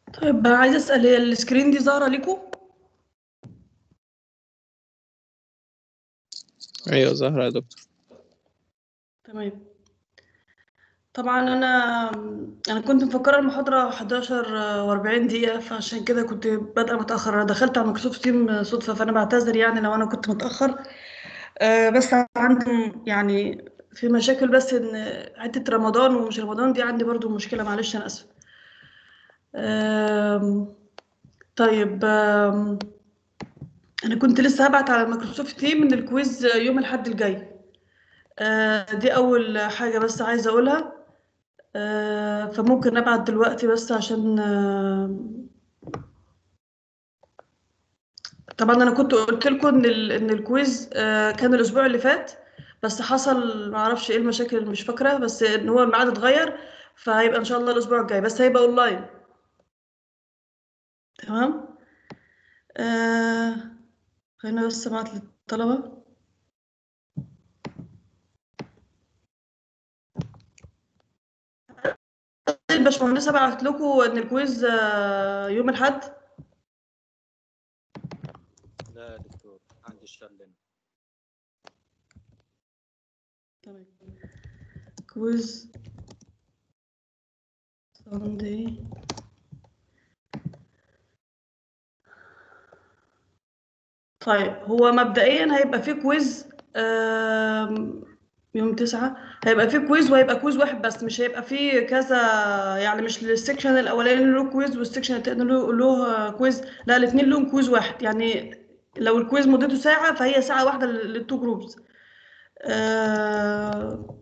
طيب أنا عايزة أسأل هي السكرين دي ظاهرة ليكم؟ ايوه ظاهرة يا دكتور تمام طبعا أنا أنا كنت مفكرة المحاضرة 11 و40 دقيقة فعشان كده كنت بادئة متأخر أنا دخلت على مايكروسوفت تيم صدفة فأنا بعتذر يعني لو أنا كنت متأخر آه، بس عندي يعني في مشاكل بس إن حتة رمضان ومش رمضان دي عندي برضو مشكلة معلش أنا آسفة آم، طيب آم، أنا كنت لسه هبعت على المايكروسوفت تيم إن الكويز يوم الأحد الجاي آه، دي أول حاجة بس عايزة أقولها آه، فممكن نبعت دلوقتي بس عشان آه، طبعا أنا كنت قلت لكم إن ال- إن الكويز آه، كان الأسبوع اللي فات بس حصل معرفش إيه المشاكل اللي مش فاكرة بس إن هو الميعاد اتغير فهيبقى إن شاء الله الأسبوع الجاي بس هيبقى أونلاين تمام آه، خلينا بس ابعت للطلبة الباشمهندس ابعت لكم ان الكويز آه، يوم الاحد لا يا دكتور عندي الشغل تمام كويز ساندي طيب هو مبدئيا هيبقى فيه كويز آم، يوم تسعة هيبقى فيه كويز وهيبقى كويز واحد بس مش هيبقى فيه كذا يعني مش السكشن الاولاني له كويز والسكشن التاني له له كويز لا الاثنين لهم كويز واحد يعني لو الكويز مدته ساعة فهي ساعة واحدة للتو جروبز آه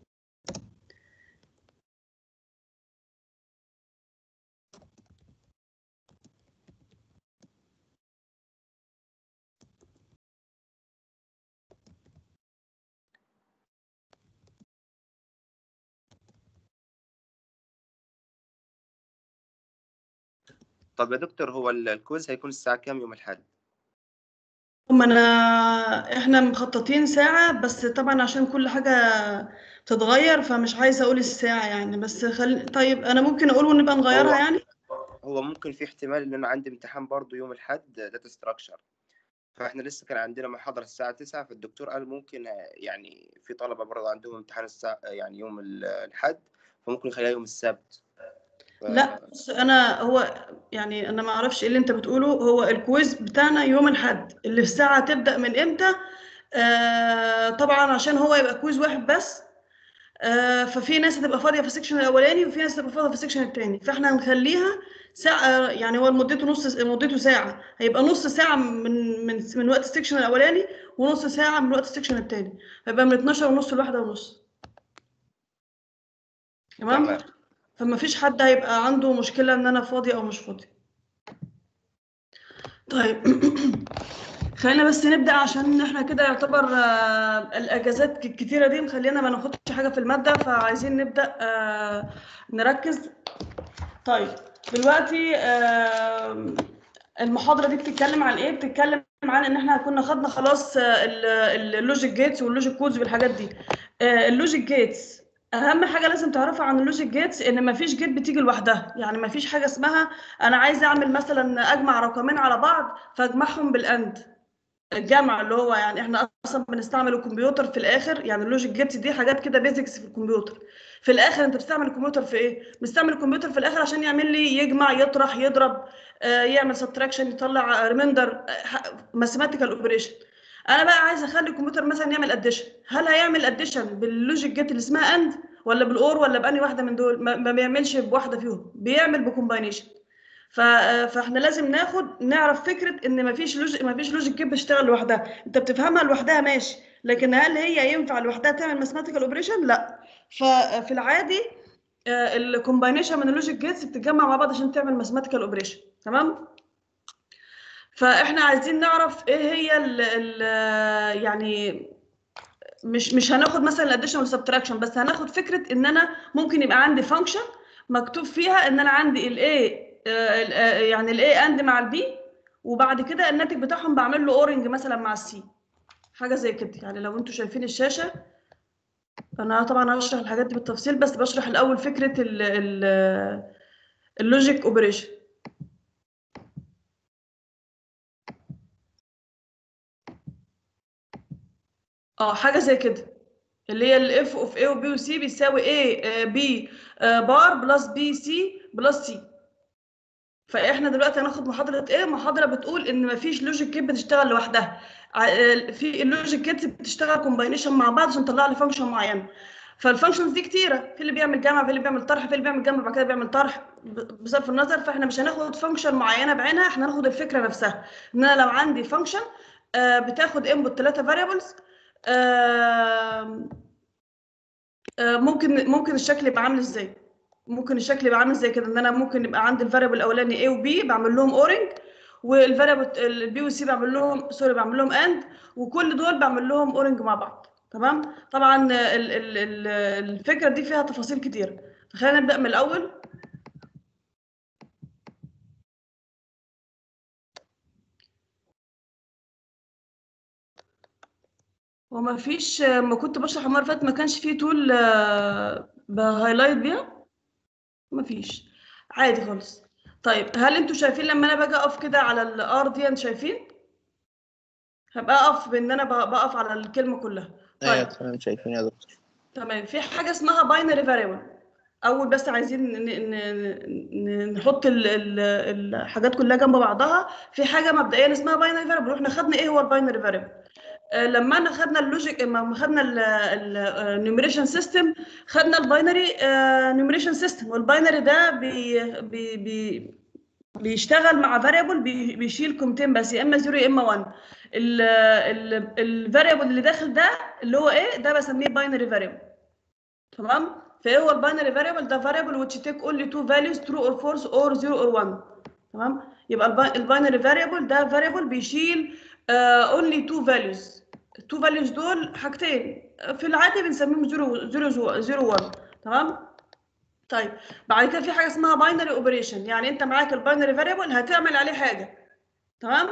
طب يا دكتور هو ال- الكويز هيكون الساعة كام يوم الأحد؟ ما انا احنا مخططين ساعة بس طبعا عشان كل حاجة تتغير فمش عايزة اقول الساعة يعني بس خل... طيب انا ممكن اقول ونبقى نغيرها هو- يعني هو ممكن في احتمال إن أنا عندي امتحان برضه يوم الأحد داتا ستراكشر فإحنا لسه كان عندنا محاضرة الساعة 9 فالدكتور قال ممكن آه، يعني في طلبة برضه عندهم امتحان الساعة يعني يوم ال- الأحد فممكن نخليها يوم السبت ف- لا بس انا هو يعني انا ما اعرفش ايه اللي انت بتقوله هو الكويز بتاعنا يوم الاحد اللي الساعة تبدأ من امتى آه طبعا عشان هو يبقى كويز واحد بس آه ففي ناس هتبقى فاضية في السكشن الاولاني وفي ناس هتبقى فاضية في السكشن التاني فاحنا هنخليها ساعة يعني هو مدته نص مدته ساعة هيبقى نص ساعة من من من وقت السكشن الاولاني ونص ساعة من وقت السكشن التاني هيبقى من 12 ونص لواحدة ونص تمام تمام فما فيش حد هيبقى عنده مشكلة ان انا فاضي او مش فاضي طيب خلينا بس نبدأ عشان احنا كده يعتبر آه، الاجازات الكتيرة دي مخلينا ما ناخدش حاجة في المادة فعايزين نبدأ آه، نركز طيب دلوقتي آه، المحاضرة دي بتتكلم عن ايه؟ بتتكلم عن ان احنا كنا خدنا خلاص اللوجيك جيتس واللوجيك كودز والحاجات دي آه، اللوجيك جيتس اهم حاجه لازم تعرفها عن اللوجيك جيتس ان مفيش جيت بتيجي لوحدها يعني مفيش حاجه اسمها انا عايز اعمل مثلا اجمع رقمين على بعض فاجمعهم بالاند الجمع اللي هو يعني احنا اصلا بنستعمل الكمبيوتر في الاخر يعني اللوجيك جيتس دي حاجات كده بيزكس في الكمبيوتر في الاخر انت بتستعمل الكمبيوتر في ايه بستعمل الكمبيوتر في الاخر عشان يعمل لي يجمع يطرح يضرب آه، يعمل سبتراكشن يطلع ريميندر ماثيماتيكال اوبريشن انا بقى عايزه اخلي الكمبيوتر مثلا يعمل اديشن هل هيعمل اديشن باللوجيك جيت اللي اسمها اند ولا بالاور ولا باني واحده من دول ما, ما بيعملش بواحده فيهم بيعمل بكومباينيشن ف- فاحنا لازم ناخد نعرف فكره ان مفيش لوجيك مفيش لوجيك جيت بتشتغل لوحدها انت بتفهمها لوحدها ماشي لكن هل هي ينفع لوحدها تعمل ماثيماتيكال اوبريشن لا ففي العادي الكومباينيشن من اللوجيك جيتس بتتجمع مع بعض عشان تعمل ماثيماتيكال اوبريشن تمام فاحنا عايزين نعرف ايه هي ال ال يعني مش مش هناخد مثلا الاديشن والسبتراكشن بس هناخد فكره ان انا ممكن يبقى عندي فانكشن مكتوب فيها ان انا عندي الاي يعني الاي اند مع البي وبعد كده الناتج بتاعهم بعمل له اورنج مثلا مع السي حاجه زي كده يعني لو انتوا شايفين الشاشه انا طبعا هشرح الحاجات دي بالتفصيل بس بشرح الاول فكره ال ال اللوجيك اوبريشن اه حاجه زي كده اللي هي الاف اوف A وبي وسي بيساوي A بي بار بلس بي سي بلس سي فاحنا دلوقتي هناخد محاضره ايه محاضره بتقول ان مفيش لوجيك جيت بتشتغل لوحدها ع- آه، في اللوجيك جيت بتشتغل كومباينيشن مع بعض عشان تطلع لي فانكشن معينه فالفانكشنز دي كتيره في اللي بيعمل جمع في اللي بيعمل طرح في اللي بيعمل جمع بعد كده بيعمل طرح ب- بصرف النظر فاحنا مش هناخد فانكشن معينه بعينها احنا هناخد الفكره نفسها ان انا لو عندي فانكشن بتاخد انبوت ثلاثه فاريبلز ممكن ممكن الشكل يبقى عامل ازاي ممكن الشكل يبقى عامل زي كده ان انا ممكن يبقى عندي الفاريبل الاولاني A و B بعمل لهم اورنج والفاريبل البي والسي بعمل لهم سوري بعمل لهم اند وكل دول بعمل لهم اورنج مع بعض تمام طبعا ال ال ال الفكره دي فيها تفاصيل كتير فخلينا نبدا من الاول وما فيش ما كنت بشرح المره اللي فاتت ما كانش فيه تول آه، بهايلايت بيها ما فيش عادي خالص طيب هل انتوا شايفين لما انا باجي اقف كده على الار دي انتوا شايفين هبقى اقف بان انا بق- بقف على الكلمه كلها ايوه طيب تمام شايفين يا دكتور تمام في حاجه اسمها باينري فاريبل اول بس عايزين ن- ن- ن- نحط ال- ال- الحاجات كلها جنب بعضها في حاجه مبدئيا اسمها باينري فاريبل واحنا خدنا ايه هو الباينري فاريبل لما انا خدنا اللوجيك لما خدنا النيوميريشن سيستم خدنا الباينري نيوميريشن سيستم والباينري ده بي بي بي بيشتغل مع فاريبل بيشيل قيمتين بس يا اما 0 يا اما 1 الفاريبل اللي داخل ده اللي هو ايه ده بسميه باينري فاريبل تمام فايه هو الباينري فاريبل ده فاريبل which take only two values true or false or 0 or 1 تمام يبقى الباينري فاريبل ده فاريبل بيشيل uh, only two values التو values دول حاجتين في العادي بنسميهم 0 0 0 1 تمام طيب بعد كده في حاجه اسمها باينري اوبريشن يعني انت معاك الباينري فاريبل هتعمل عليه حاجه تمام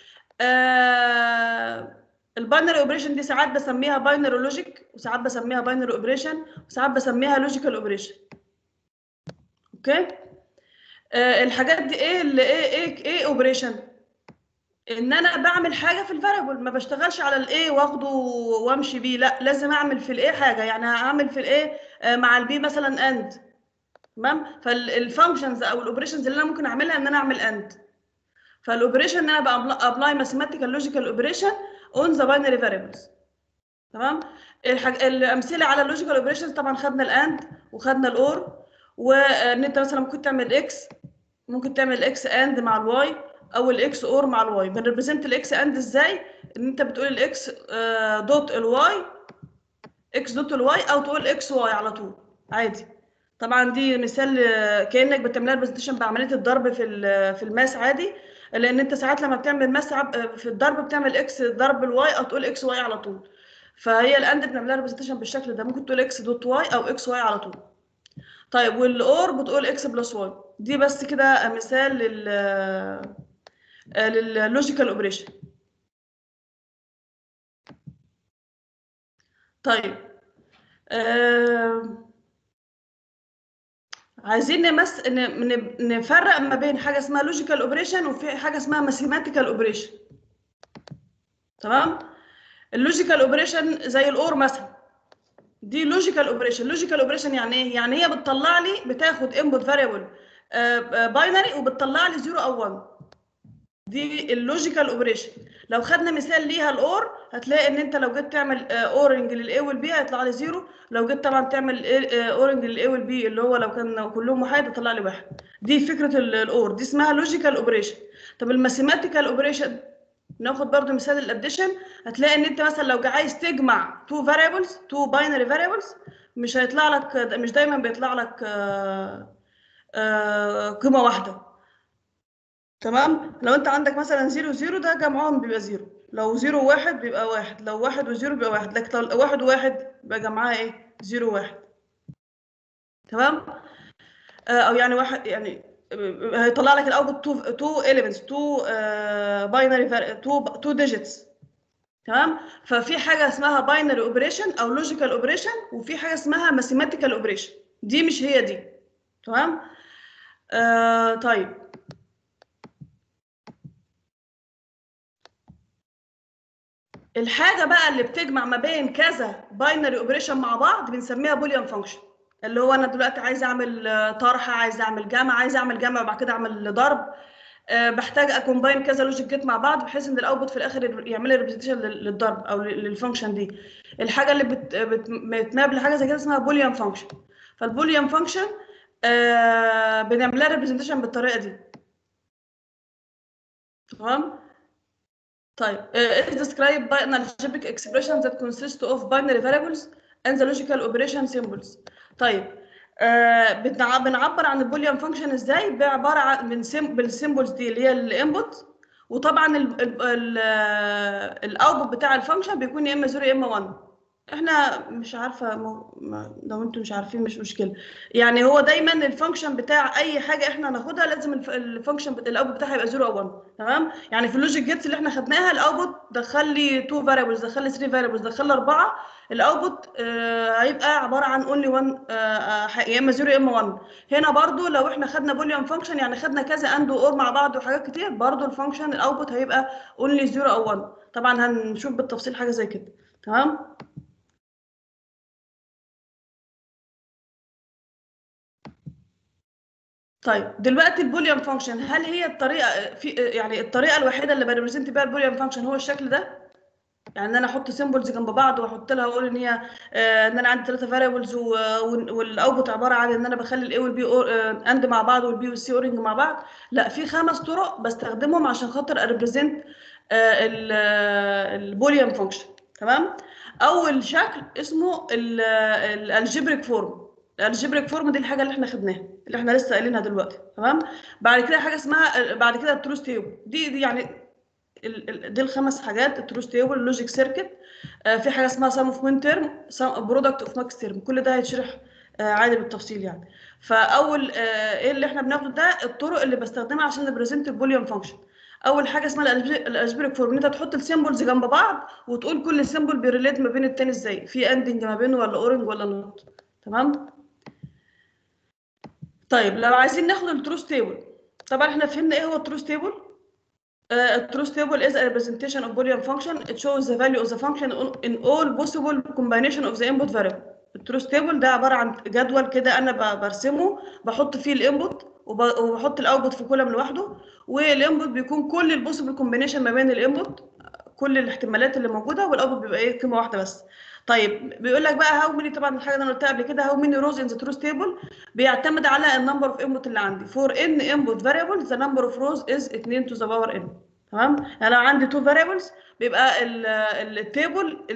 آه الباينري اوبريشن دي ساعات بسميها باينري لوجيك وساعات بسميها باينري اوبريشن وساعات بسميها لوجيكال اوبريشن اوكي آه الحاجات دي ايه اللي ايه ايه ايه اوبريشن ان انا بعمل حاجه في الفاريبل ما بشتغلش على الايه واخده وامشي بيه لا لازم اعمل في الايه حاجه يعني هعمل في الايه آه مع البي مثلا اند تمام فالفانكشنز او الاوبريشنز اللي انا ممكن اعملها ان انا اعمل اند فالاوبريشن ان انا ابلاي ماثيماتيكال لوجيكال اوبريشن اون ذا باينري فاريبلز تمام الحاج... الامثله على اللوجيكال اوبريشنز طبعا خدنا الاند وخدنا الاور وان انت مثلا ممكن تعمل اكس ممكن تعمل اكس اند مع الواي او الاكس اور مع الواي بنريبريزنت الاكس اند ازاي ان انت بتقول الاكس دوت الواي اكس دوت الواي او تقول اكس واي على طول عادي طبعا دي مثال كانك بتعملها برزنتيشن بعمليه الضرب في في الماس عادي لان انت ساعات لما بتعمل ماس في الضرب بتعمل اكس ضرب الواي او تقول اكس واي على طول فهي الاند بنعملها برزنتيشن بالشكل ده ممكن تقول اكس دوت واي او اكس واي على طول طيب والاور بتقول اكس بلس واي دي بس كده مثال لل لللوجيكال اوبريشن طيب آه عايزين نمس نفرق ما بين حاجه اسمها لوجيكال اوبريشن وفي حاجه اسمها ماثيماتيكال اوبريشن تمام اللوجيكال اوبريشن زي الاور مثلا دي لوجيكال اوبريشن لوجيكال اوبريشن يعني ايه يعني هي بتطلع لي بتاخد انبوت فاريبل باينري وبتطلع لي 0 او 1 دي اللوجيكال اوبريشن لو خدنا مثال ليها الاور هتلاقي ان انت لو جيت تعمل اورنج للاي والبي هيطلع لي زيرو لو جيت طبعا تعمل اورنج للاي والبي اللي هو لو كان كلهم واحد هيطلع لي واحد دي فكره الاور دي اسمها لوجيكال اوبريشن طب الماثيماتيكال اوبريشن ناخد برضو مثال الاديشن هتلاقي ان انت مثلا لو عايز تجمع تو فاريبلز تو باينري فاريبلز مش هيطلع لك مش دايما بيطلع لك قيمه واحده تمام لو انت عندك مثلا 0 0 ده جمعهم بيبقى 0 لو 0 1 بيبقى 1 لو 1 و0 بيبقى 1 لكن لو 1 و1 يبقى جمعها ايه 0 1 تمام آه او يعني واحد يعني هيطلع لك الاوتبوت 2 2 elements 2 باينري 2 2 ديجيتس تمام ففي حاجه اسمها باينري اوبريشن او لوجيكال اوبريشن وفي حاجه اسمها ماثيماتيكال اوبريشن دي مش هي دي تمام آه طيب الحاجه بقى اللي بتجمع ما بين كذا باينري اوبريشن مع بعض بنسميها بوليان فانكشن اللي هو انا دلوقتي عايز اعمل آه، طرح عايز اعمل جمع عايز اعمل جمع وبعد كده اعمل ضرب آه، بحتاج اكومباين كذا لوجيك جيت مع بعض بحيث ان الاوتبوت في الاخر يعمل لي ريبريزنتيشن للضرب او لل- للفانكشن دي الحاجه اللي بت- بت- بتماب لحاجه زي كده اسمها بوليان فانكشن فالبوليان فانكشن آه بنعمل لها ريبريزنتيشن بالطريقه دي تمام طيب uh, is described by an algebraic expression that consists of binary variables and the logical operation symbols طيب آه بنع- بنعبر عن البوليان فانكشن ازاي بعباره عن من سيم بالسيمبلز دي اللي هي الانبوت وطبعا الاوتبوت بتاع الفانكشن بيكون يا اما 0 يا اما 1 احنا مش عارفه مو... ما... لو انتم مش عارفين مش مشكله يعني هو دايما الفانكشن بتاع اي حاجه احنا هناخدها لازم الف... الفانكشن بت... الاوتبوت بتاعها يبقى 0 او 1 تمام يعني في اللوجيك جيتس اللي احنا خدناها الاوتبوت دخل لي 2 فاريبلز دخل لي 3 فاريبلز دخل لي 4 الاوتبوت آه هيبقى عباره عن اونلي 1 آه آه يا اما 0 يا اما 1 هنا برضو لو احنا خدنا بوليان فانكشن يعني خدنا كذا اند اور مع بعض وحاجات كتير برضو الفانكشن الاوتبوت هيبقى اونلي 0 او 1 طبعا هنشوف بالتفصيل حاجه زي كده تمام طيب دلوقتي البوليان فانكشن هل هي الطريقه في يعني الطريقه الوحيده اللي بريبريزنت بيها البوليان فانكشن هو الشكل ده يعني ان انا احط سيمبلز جنب بعض واحط لها واقول ان هي آه ان انا عندي ثلاثه فاريبلز والاوتبوت عباره عن ان انا بخلي الاي والبي اند مع بعض والبي والسي اورنج مع بعض لا في خمس طرق بستخدمهم عشان خاطر اريبريزنت البوليان فانكشن تمام اول شكل اسمه الالجبريك فورم الالجبريك فورم دي الحاجه اللي احنا خدناها اللي احنا لسه قايلينها دلوقتي تمام بعد كده حاجه اسمها بعد كده التروس تيبل دي دي يعني ال- ال- دي الخمس حاجات التروس تيبل اللوجيك سيركت في حاجه اسمها سم اوف مين تيرم برودكت اوف ماكس تيرم كل ده هيتشرح آه، عادي بالتفصيل يعني فاول آه، ايه اللي احنا بناخده ده الطرق اللي بستخدمها عشان نبريزنت البوليوم فانكشن اول حاجه اسمها الالجبريك فورم ان انت تحط السيمبلز جنب بعض وتقول كل سيمبل بيريليت ما بين التاني ازاي في اندنج ما بينه ولا اورنج ولا نوت تمام طيب لو عايزين ناخد التروس تيبل طبعا احنا فهمنا ايه هو التروس تيبل التروس تيبل is a representation of Boolean function it shows the value of the function in all possible combination of the input variable التروس تيبل ده عباره عن جدول كده انا ب- برسمه بحط فيه الانبوت وب- وبحط الاوتبوت في كولم لوحده والانبوت بيكون كل البوسيبل كومبينيشن ما بين الانبوت كل الاحتمالات اللي موجوده والاوتبوت بيبقى ايه قيمه واحده بس طيب بيقول لك بقى هاو ماني طبعا الحاجه اللي انا قلتها قبل كده هاو ماني روز ان ذا تروس تيبل بيعتمد على النمبر اوف انبوت اللي عندي فور ان انبوت فاريبل ذا نمبر اوف روز از 2 تو ذا باور ان تمام يعني لو عندي تو فاريبلز بيبقى التيبل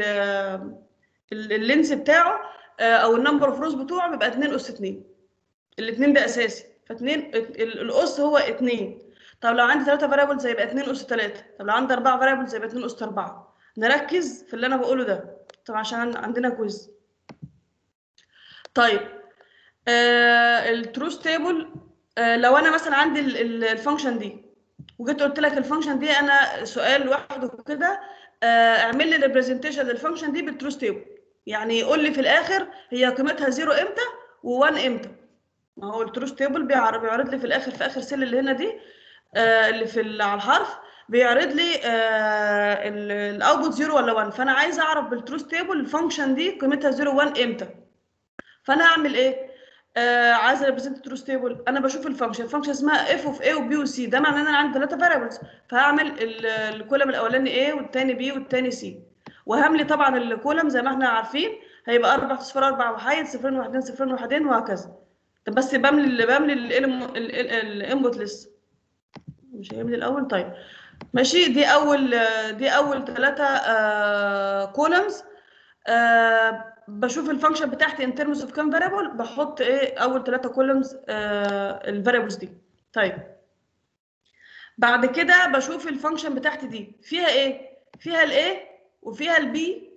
اللينس بتاعه آه، او النمبر اوف روز بتوعه بيبقى 2 اس 2 الاثنين ده اساسي فاثنين الاس هو 2 طب لو عندي 3 فاريبلز هيبقى 2 اس 3 طب لو عندي 4 فاريبلز هيبقى 2 اس 4 نركز في اللي انا بقوله ده طبعا عشان عندنا كويز طيب آه التروس تيبل آه لو انا مثلا عندي الفانكشن دي وجيت قلت لك الفانكشن دي انا سؤال لوحده كده آه اعمل لي ريبريزنتيشن للفانكشن دي بالتروس تيبل يعني يقول لي في الاخر هي قيمتها زيرو امتى و1 امتى ما هو التروس تيبل بيعرض بيعرض لي في الاخر في اخر سيل اللي هنا دي آه اللي في ال- على الحرف بيعرض لي آه الاوتبوت 0 ولا 1 فانا عايزه اعرف بالتروس تيبل الفانكشن دي قيمتها 0 1 امتى فانا اعمل ايه آه عايزه ريبريزنت تروس تيبل انا بشوف الفانكشن الفانكشن اسمها اف اوف اي وبي وسي ده معناه ان انا عندي ثلاثه فاريبلز فهعمل ال- الكولم الاولاني ايه والثاني بي والثاني سي وهملي طبعا الكولم زي ما احنا عارفين هيبقى 4 صفر 4 وحيد صفرين وحدين صفرين وحدين وهكذا طب بس بملي بملي الانبوت لسه مش هيملي الاول طيب ماشي دي اول دي اول ثلاثه كولمز بشوف الفانكشن بتاعتي ان ترمز اوف كام فاريبل بحط ايه اول ثلاثه كولمز الفاريبلز دي طيب بعد كده بشوف الفانكشن بتاعتي دي فيها ايه فيها الاي وفيها البي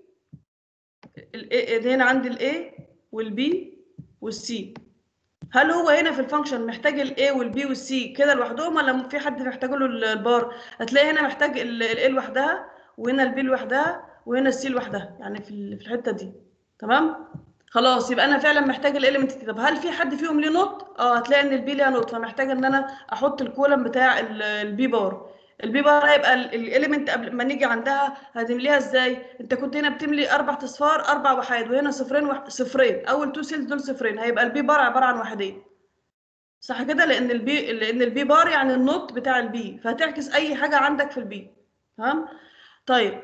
هنا عندي الاي والبي والسي هل هو هنا في الفانكشن محتاج الاي والبي والسي كده لوحدهم ولا في حد محتاج له البار هتلاقي هنا محتاج الاي لوحدها وهنا البي لوحدها وهنا السي لوحدها يعني في ال- في الحته دي تمام خلاص يبقى انا فعلا محتاج الاليمنت دي طب هل في حد فيهم ليه نوت اه هتلاقي ان البي ليها نوت فمحتاج ان انا احط الكولم بتاع ال- البي بار البي بار هيبقى الاليمنت قبل ما نيجي عندها هتمليها ازاي انت كنت هنا بتملي اربع اصفار اربع وحيد وهنا صفرين وح... صفرين اول تو سيلز دول صفرين هيبقى البي بار عباره عن وحدين صح كده لان البي لان البي بار يعني النوت بتاع البي فهتعكس اي حاجه عندك في البي تمام طيب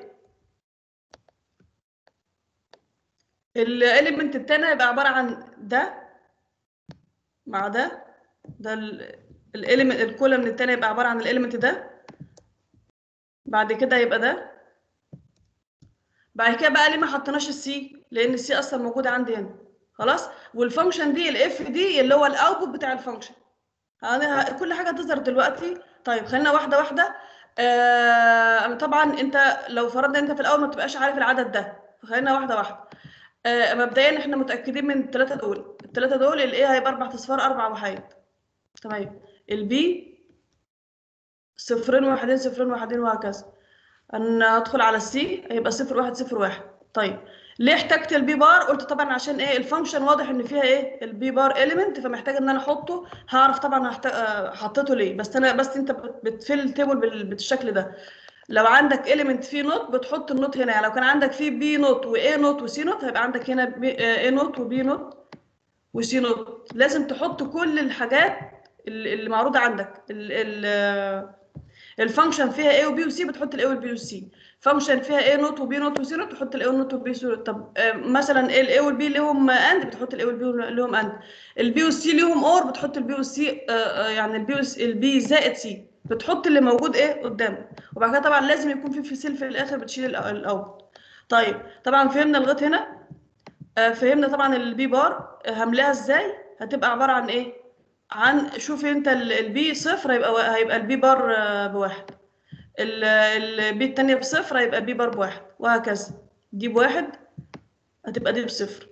الاليمنت التاني هيبقى عباره عن ده مع ده ده الاليمنت الكولمن التاني يبقى عباره عن الاليمنت ده بعد كده يبقى ده بعد كده بقى ليه ما حطيناش السي لان السي اصلا موجوده عندي هنا خلاص والفانكشن دي الاف دي اللي هو الاوتبوت بتاع الفانكشن انا كل حاجه هتظهر دلوقتي طيب خلينا واحده واحده آه طبعا انت لو فرضنا انت في الاول ما تبقاش عارف العدد ده خلينا واحده واحده آه مبدئيا احنا متاكدين من الثلاثه دول الثلاثه دول الايه هيبقى اربع اصفار اربع وحيد تمام البي صفرين واحدين صفرين واحدين وهكذا انا هدخل على السي هيبقى صفر واحد صفر واحد طيب ليه احتجت البي بار قلت طبعا عشان ايه الفانكشن واضح ان فيها ايه البي بار اليمنت فمحتاج ان انا احطه هعرف طبعا هحتاج حطيته ليه بس انا بس انت بتفل التيبل بالشكل ده لو عندك اليمنت فيه نوت بتحط النوت هنا يعني لو كان عندك فيه بي نوت واي نوت وسي نوت هيبقى عندك هنا اي نوت وبي نوت وسي نوت لازم تحط كل الحاجات اللي معروضه عندك الفانكشن فيها اي وبي وسي بتحط الاي والبي والسي فانكشن فيها اي نوت وبي نوت وسي نوت تحط الاي نوت والبي سي نوت طب مثلا الاي والبي ليهم اند بتحط الاي والبي ليهم اند البي والسي ليهم اور بتحط البي والسي يعني البي البي زائد سي بتحط اللي موجود ايه قدامك وبعد كده طبعا لازم يكون في في سيل في الاخر بتشيل الاوت طيب طبعا فهمنا لغايه هنا فهمنا طبعا البي بار هملاها ازاي هتبقى عباره عن ايه عن شوف انت البي صفر هيبقى هيبقى البي بار بواحد البي التانية بصفر هيبقى البي بار بواحد وهكذا دي بواحد هتبقى دي بصفر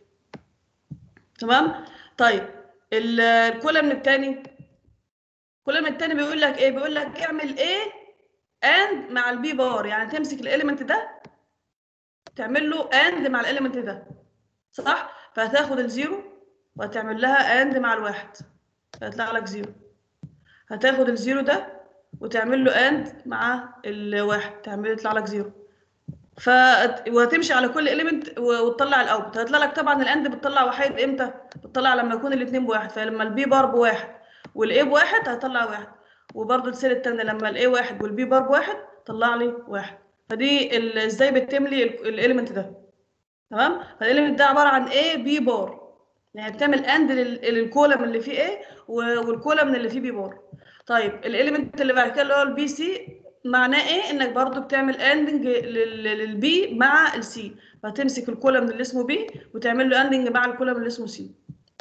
تمام طيب الكولم التاني الكولم التاني بيقول لك ايه بيقول لك اعمل ايه اند مع البي بار يعني تمسك الاليمنت ده تعمل له اند مع الاليمنت ده صح فهتاخد الزيرو وهتعمل لها اند مع الواحد فيطلع لك زيرو هتاخد الزيرو ده وتعمل له اند مع الواحد تعمل يطلع لك زيرو ف وهتمشي على كل اليمنت وتطلع الاوت هيطلع لك طبعا الاند بتطلع وحيد امتى بتطلع لما يكون الاثنين بواحد فلما البي بار بواحد والاي بواحد هيطلع واحد وبرده السيل التاني لما الاي واحد والبي بار بواحد طلع لي واحد فدي ازاي بتملي الاليمنت ده تمام فالاليمنت ده عباره عن ايه بي بار يعني بتعمل اند للكولم اللي فيه ايه والكولم اللي فيه بي بار طيب الاليمنت اللي بعد كده اللي هو البي سي معناه ايه انك برضو بتعمل اندنج للبي مع السي فهتمسك الكولم اللي اسمه بي وتعمل له اندنج مع الكولم اللي اسمه سي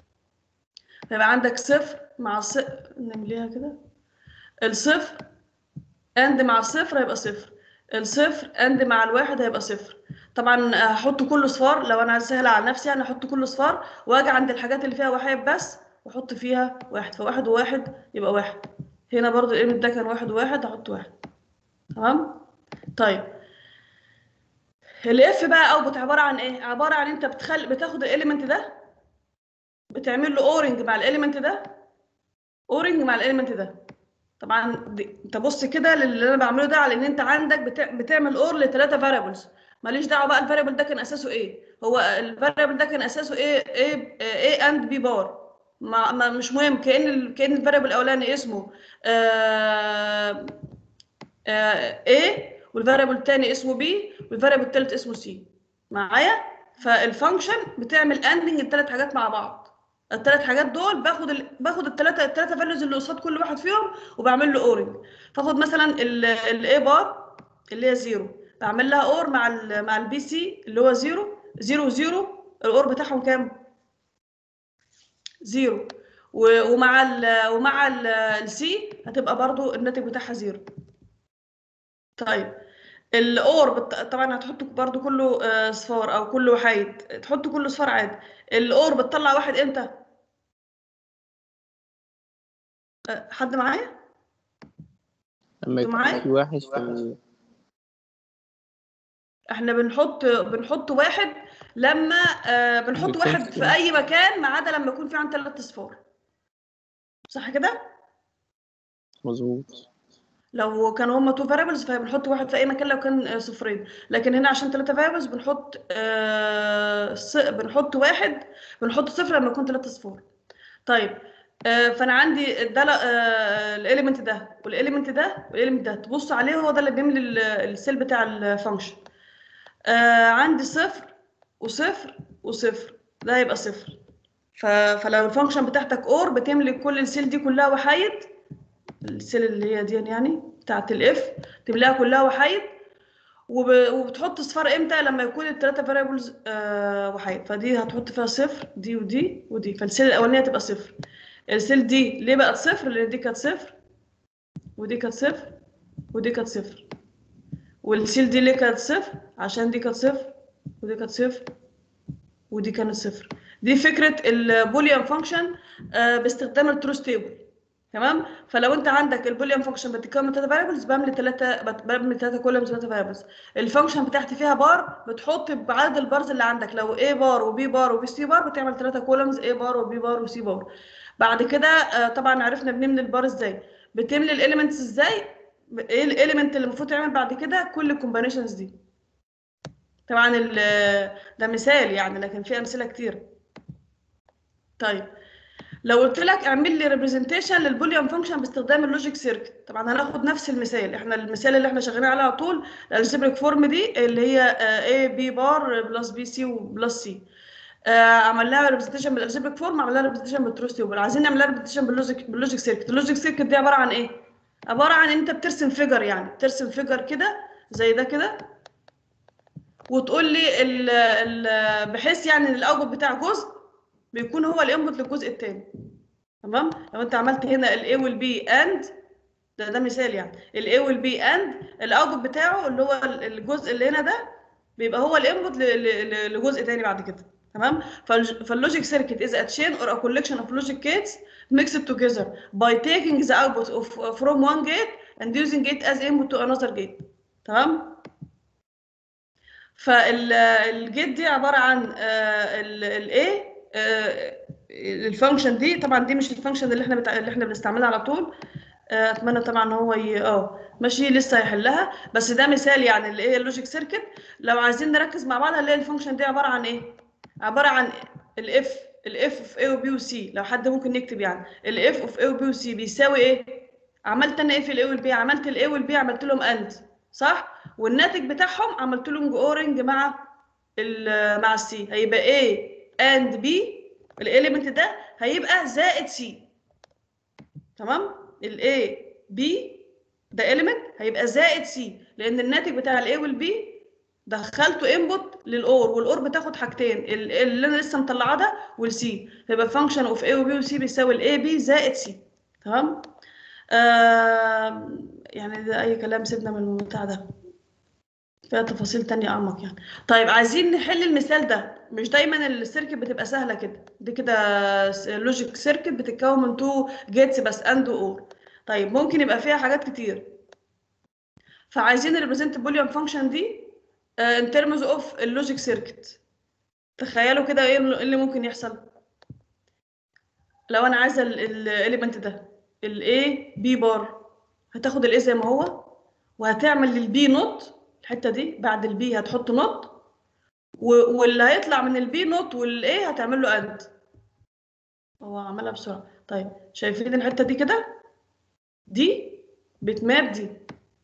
فيبقى عندك صفر مع صفر نمليها كده الصفر اند مع الصفر هيبقى صفر الصفر اند مع الواحد هيبقى صفر طبعا هحط كله صفار لو انا سهل على نفسي انا هحط كله صفار واجي عند الحاجات اللي فيها وحيد بس واحط فيها واحد فواحد وواحد يبقى واحد هنا برضو الاليمنت ده كان واحد وواحد احط واحد تمام طيب الاف بقى اوتبوت عباره عن ايه عباره عن انت بتخل بتاخد الاليمنت ده بتعمل له اورنج مع الاليمنت ده اورنج مع الاليمنت ده طبعا دي. انت بص كده للي انا بعمله ده على ان انت عندك بتع... بتعمل اور لثلاثه فاريبلز ماليش دعوه بقى الفاريبل ده كان اساسه ايه هو الفاريبل ده كان اساسه ايه ايه ايه اند بي بار ما, ما مش مهم كان ال... كان الفاريبل الاولاني اسمه آه آه A والفاريبل الثاني اسمه B والفاريبل الثالث اسمه C معايا فالفانكشن بتعمل اندنج الثلاث حاجات مع بعض الثلاث حاجات دول باخد ال... باخد الثلاثه الثلاثه فاليوز اللي قصاد كل واحد فيهم وبعمل له اورنج فاخد مثلا الاي بار اللي هي زيرو بعمل لها اور مع ال مع البي سي اللي هو زيرو زيرو زيرو الاور بتاعهم كام زيرو ومع ال ومع السي هتبقى برضو الناتج بتاعها زيرو طيب الاور بت... طبعا هتحط برضو كله صفار او كله وحيد تحط كله صفار عادي الاور بتطلع واحد امتى حد معايا لما يكون معايا؟ في واحد في ال- احنا بنحط بنحط واحد لما آه بنحط بيكون واحد في- في اي مكان ما عدا لما يكون في عندنا ثلاث اصفار صح كده مظبوط لو كانوا هما تو فاريبلز فبنحط واحد في اي مكان لو كان آه، صفرين لكن هنا عشان ثلاثة فاريبلز بنحط آه ص... بنحط واحد بنحط صفر لما يكون ثلاثة صفار طيب آه فانا عندي ده آه الاليمنت ده والاليمنت ده والاليمنت ده تبص عليه هو ده اللي بيملي ال- السيل بتاع الفانكشن آه عندي صفر وصفر وصفر ده يبقى صفر ف... فلو الفانكشن بتاعتك اور بتملي كل السيل دي كلها وحيد السيل اللي هي دي يعني بتاعت الاف تملاها كلها وحيد وب... وبتحط صفار امتى لما يكون الثلاثه فاريبلز آه وحيد فدي هتحط فيها صفر دي ودي ودي فالسيل الاولانيه تبقى صفر السيل دي ليه بقت صفر لان دي كانت صفر ودي كانت صفر ودي كانت صفر والسيل دي ليه كانت صفر عشان دي كانت صفر ودي كانت صفر ودي كانت صفر دي فكره البوليان فانكشن باستخدام التروث تيبل تمام فلو انت عندك البوليان فانكشن بتتكون من ثلاثه فاريبلز بملي ثلاثه بملي ثلاثه كولومز ثلاثه فاريبلز الفانكشن بتاعتي فيها بار بتحط بعدد البارز اللي عندك لو A بار وB بار وB C بار بتعمل ثلاثه كولومز A بار وB بار وC بار بعد كده آه، طبعا عرفنا بنملي البار ازاي بتملي الاليمنتس ازاي ايه الاليمنت اللي المفروض تعمل بعد كده كل الكومبانيشنز دي طبعا ال- ده مثال يعني لكن في امثله كتير طيب لو قلت لك اعمل لي ريبريزنتيشن للبوليان فانكشن باستخدام اللوجيك سيركت طبعا هناخد نفس المثال احنا المثال اللي احنا شغالين عليه على طول الالجبريك فورم دي اللي هي A B بار بلس بي سي وبلس سي عمل لها ريبريزنتيشن بالالجبريك فورم عمل لها ريبريزنتيشن بالتروث تيبل عايزين نعمل لها ريبريزنتيشن باللوجيك باللوجيك سيركت اللوجيك سيركت دي عباره عن ايه عباره عن انت بترسم فيجر يعني بترسم فيجر كده زي ده كده وتقول لي ال ال بحيث يعني ان الاوتبوت بتاع جزء بيكون هو الانبوت للجزء الثاني تمام لو انت عملت هنا الاي والبي اند ده ده مثال يعني الاي والبي اند الاوتبوت بتاعه اللي هو ال- الجزء اللي هنا ده بيبقى هو الانبوت لجزء تاني بعد كده تمام فالج- فاللوجيك سيركت is a chain or a collection of logic gates mixed together by taking the output of from one gate and using it as input to another gate تمام فالجيت دي عباره عن الايه الفانكشن دي طبعا دي مش الفانكشن اللي احنا بتاع اللي احنا بنستعملها على طول آه، اتمنى طبعا ان هو ي- اه ماشي لسه هيحلها بس ده مثال يعني اللي هي اللوجيك سيركت لو عايزين نركز مع بعض هنلاقي الفانكشن دي عباره عن ايه عباره عن الاف الاف اوف اي وبي وسي لو حد ممكن يكتب يعني الاف اوف اي وبي وسي بيساوي ايه عملت انا ايه في الاي والبي عملت الاي والبي عملت لهم اند صح والناتج بتاعهم عملت لهم اورنج مع ال مع السي هيبقى A and B الاليمنت ده هيبقى زائد سي تمام ال A B ده element هيبقى زائد سي لان الناتج بتاع ال A وال B دخلته انبوت للاور والاور بتاخد حاجتين ال- اللي انا لسه مطلعاه ده والسي هيبقى فانكشن اوف A وB وسي بيساوي ال A B زائد سي تمام آه يعني ده اي كلام سيبنا من البتاع ده فيها تفاصيل تانية أعمق يعني طيب عايزين نحل المثال ده مش دايما السيركت بتبقى سهلة كده دي كده لوجيك سيركت بتتكون من تو جيتس بس اند اور طيب ممكن يبقى فيها حاجات كتير فعايزين نريبريزنت بوليان فانكشن دي ان ترمز اوف اللوجيك سيركت تخيلوا كده ايه اللي ممكن يحصل لو انا عايزه الاليمنت ده الاي بي بار هتاخد الاي زي ما هو وهتعمل للبي نوت الحته دي بعد البي هتحط نوت و- واللي هيطلع من البي نوت والاي هتعمل له اند هو عملها بسرعه طيب شايفين الحته دي كده دي بتماب دي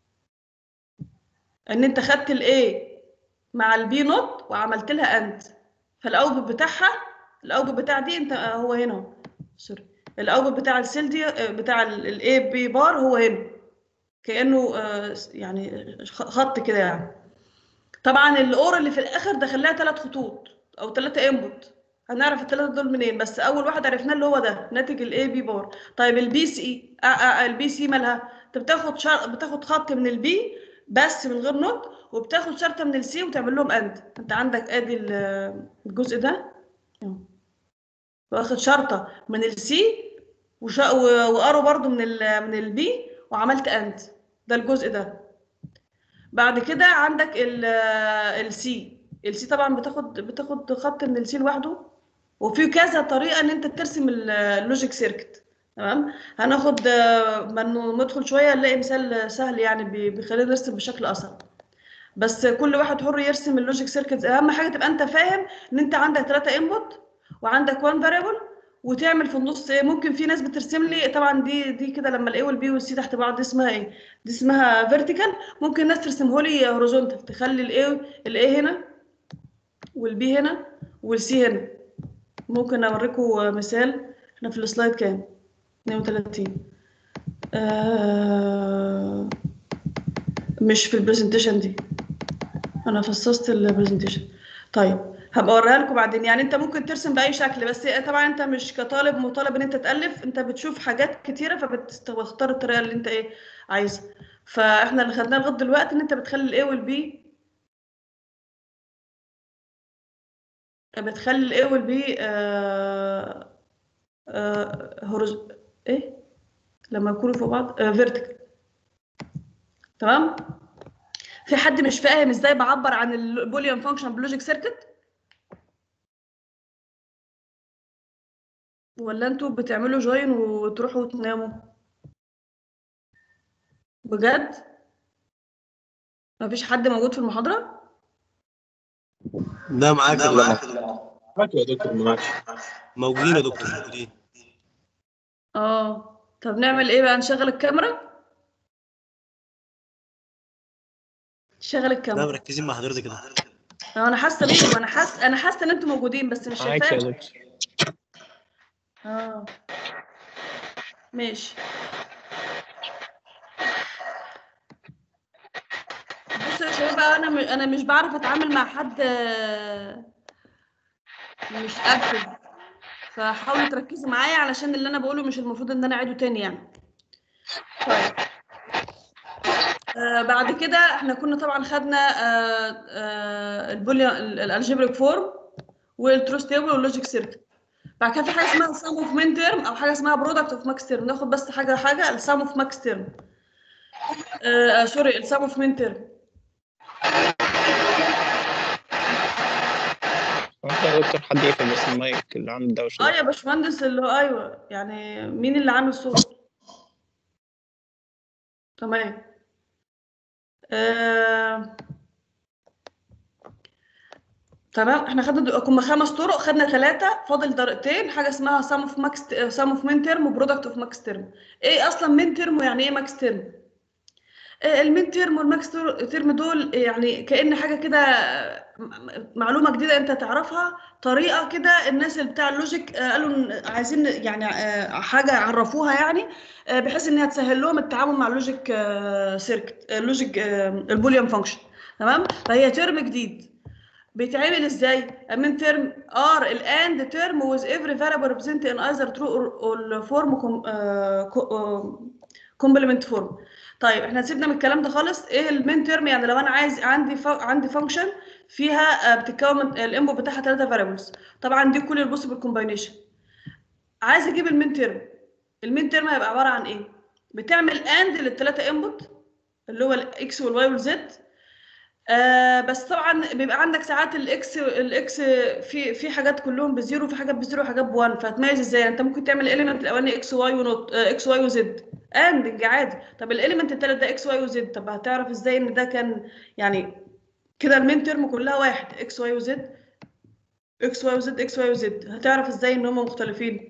ان انت خدت الاي مع البي نوت وعملت لها اند فالاوتبوت بتاعها الاوتبوت بتاع دي انت آه، هو هنا اهو سوري الاوتبوت بتاع السيل دي آه، بتاع الاي بي بار هو هنا كانه آه، يعني خ- خط كده يعني طبعا الاور اللي في الاخر دخل لها ثلاث خطوط او ثلاثه انبوت هنعرف الثلاثه دول منين بس اول واحد عرفناه اللي هو ده ناتج الاي بي بار طيب البي سي البي سي مالها انت بتاخد شر... بتاخد خط من البي بس من غير نوت وبتاخد شرطه من السي وتعمل لهم اند انت عندك ادي ال- الجزء ده اهو. واخد شرطه من السي وش... و- وقروا برضو من ال... من البي وعملت اند ده الجزء ده بعد كده عندك السي السي طبعا بتاخد بتاخد خط من السي لوحده وفي كذا طريقه ان انت ترسم ال- اللوجيك سيركت تمام هناخد آه، ما إنه ندخل شويه نلاقي مثال سهل يعني بي- بيخلينا نرسم بشكل اسرع بس كل واحد حر يرسم اللوجيك سيركتس اهم حاجه تبقى انت فاهم ان انت عندك ثلاثة انبوت وعندك وان فاريبل وتعمل في النص ايه ممكن في ناس بترسم لي طبعا دي دي كده لما الاي والبي والسي تحت بعض دي اسمها ايه دي اسمها فيرتيكال ممكن ناس ترسمه لي هوريزونتال تخلي الاي الاي هنا والبي هنا والسي هنا ممكن اوريكم مثال احنا في السلايد كام 32 آه مش في البرزنتيشن دي انا فصصت البرزنتيشن طيب هبقى اوريها لكم بعدين يعني انت ممكن ترسم باي شكل بس طبعا انت مش كطالب مطالب ان انت تالف انت بتشوف حاجات كتيره فبتختار الطريقه اللي انت ايه عايزها فاحنا اللي خدناه لغايه دلوقتي ان انت بتخلي الاي والبي بتخلي الاي والبي آه آه هورز ايه لما يكونوا فوق بعض آه فيرتيكال تمام في حد مش فاهم ازاي بعبر عن البوليان فانكشن بلوجيك سيركت ولا انتوا بتعملوا جوين وتروحوا تناموا بجد مفيش حد موجود في المحاضرة لا معاك لا معاك معاك يا دكتور معاك موجودين يا دكتور موجودين اه طب نعمل ايه بقى نشغل الكاميرا نشغل لا الكاميرا مركزين مع حضرتك كده اه انا حاسه بيكم انا حاسه انا حاسه ان انتوا موجودين بس مش معاك يا شايفاكم دكتور اه ماشي بصوا يا شباب بقى انا م- انا مش بعرف اتعامل مع حد آه، مش اكتف فحاولوا تركزوا معايا علشان اللي انا بقوله مش المفروض ان انا اعيده تاني يعني طيب آه بعد كده احنا كنا طبعا خدنا آه آه البوليان الالجبريك فورم والتروس تيبل واللوجيك سيركل بعد كده في حاجه اسمها سام اوف مين تيرم او حاجه اسمها برودكت اوف ماكس تيرم ناخد بس حاجه حاجه السام اوف ماكس تيرم آه سوري السام اوف مين تيرم ممكن يا دكتور حد يقفل بس المايك اللي عامل دوشة اه ده. يا باشمهندس اللي هو ايوه يعني مين اللي عامل صوت تمام آه... تمام احنا خدنا كنا خمس طرق خدنا ثلاثة فاضل طريقتين حاجة اسمها سام اوف ماكس سام اوف مين تيرم وبرودكت اوف ماكس تيرم ايه اصلا مين تيرم ويعني ايه ماكس تيرم آه، المين تيرم والماكس تيرم دول يعني كأن حاجة كده م- معلومة جديدة انت تعرفها طريقة كده الناس اللي بتاع اللوجيك آه، قالوا إن عايزين يعني آه، حاجة يعرفوها يعني آه، بحيث انها تسهل لهم التعامل مع اللوجيك آه، سيركت آه، اللوجيك آه، البوليان فانكشن تمام فهي ترم جديد بيتعمل ازاي من ترم ار الاند ترم with every variable represent in either true or, or form com, uh, co, uh, complement form طيب احنا سيبنا من الكلام ده خالص ايه المين ترم يعني لو انا عايز عندي ف... عندي فانكشن فيها آه، بتتكون من الانبوت بتاعها ثلاثه فاريبلز طبعا دي كل البوسيبل كومباينيشن عايز اجيب المين ترم المين ترم هيبقى عباره عن ايه بتعمل اند للثلاثه انبوت اللي هو الاكس والواي والزد آه بس طبعا بيبقى عندك ساعات الاكس الاكس في في حاجات كلهم بزيرو في حاجات بزيرو وحاجات بوان فتميز ازاي انت ممكن تعمل الاليمنت الاولاني اكس واي ونوت آه اكس واي وزد اند عادي طب الاليمنت التالت ده اكس واي وزد طب هتعرف ازاي ان ده كان يعني كده المين ترم كلها واحد اكس واي وزد اكس واي وزد اكس واي وزد هتعرف ازاي ان هم مختلفين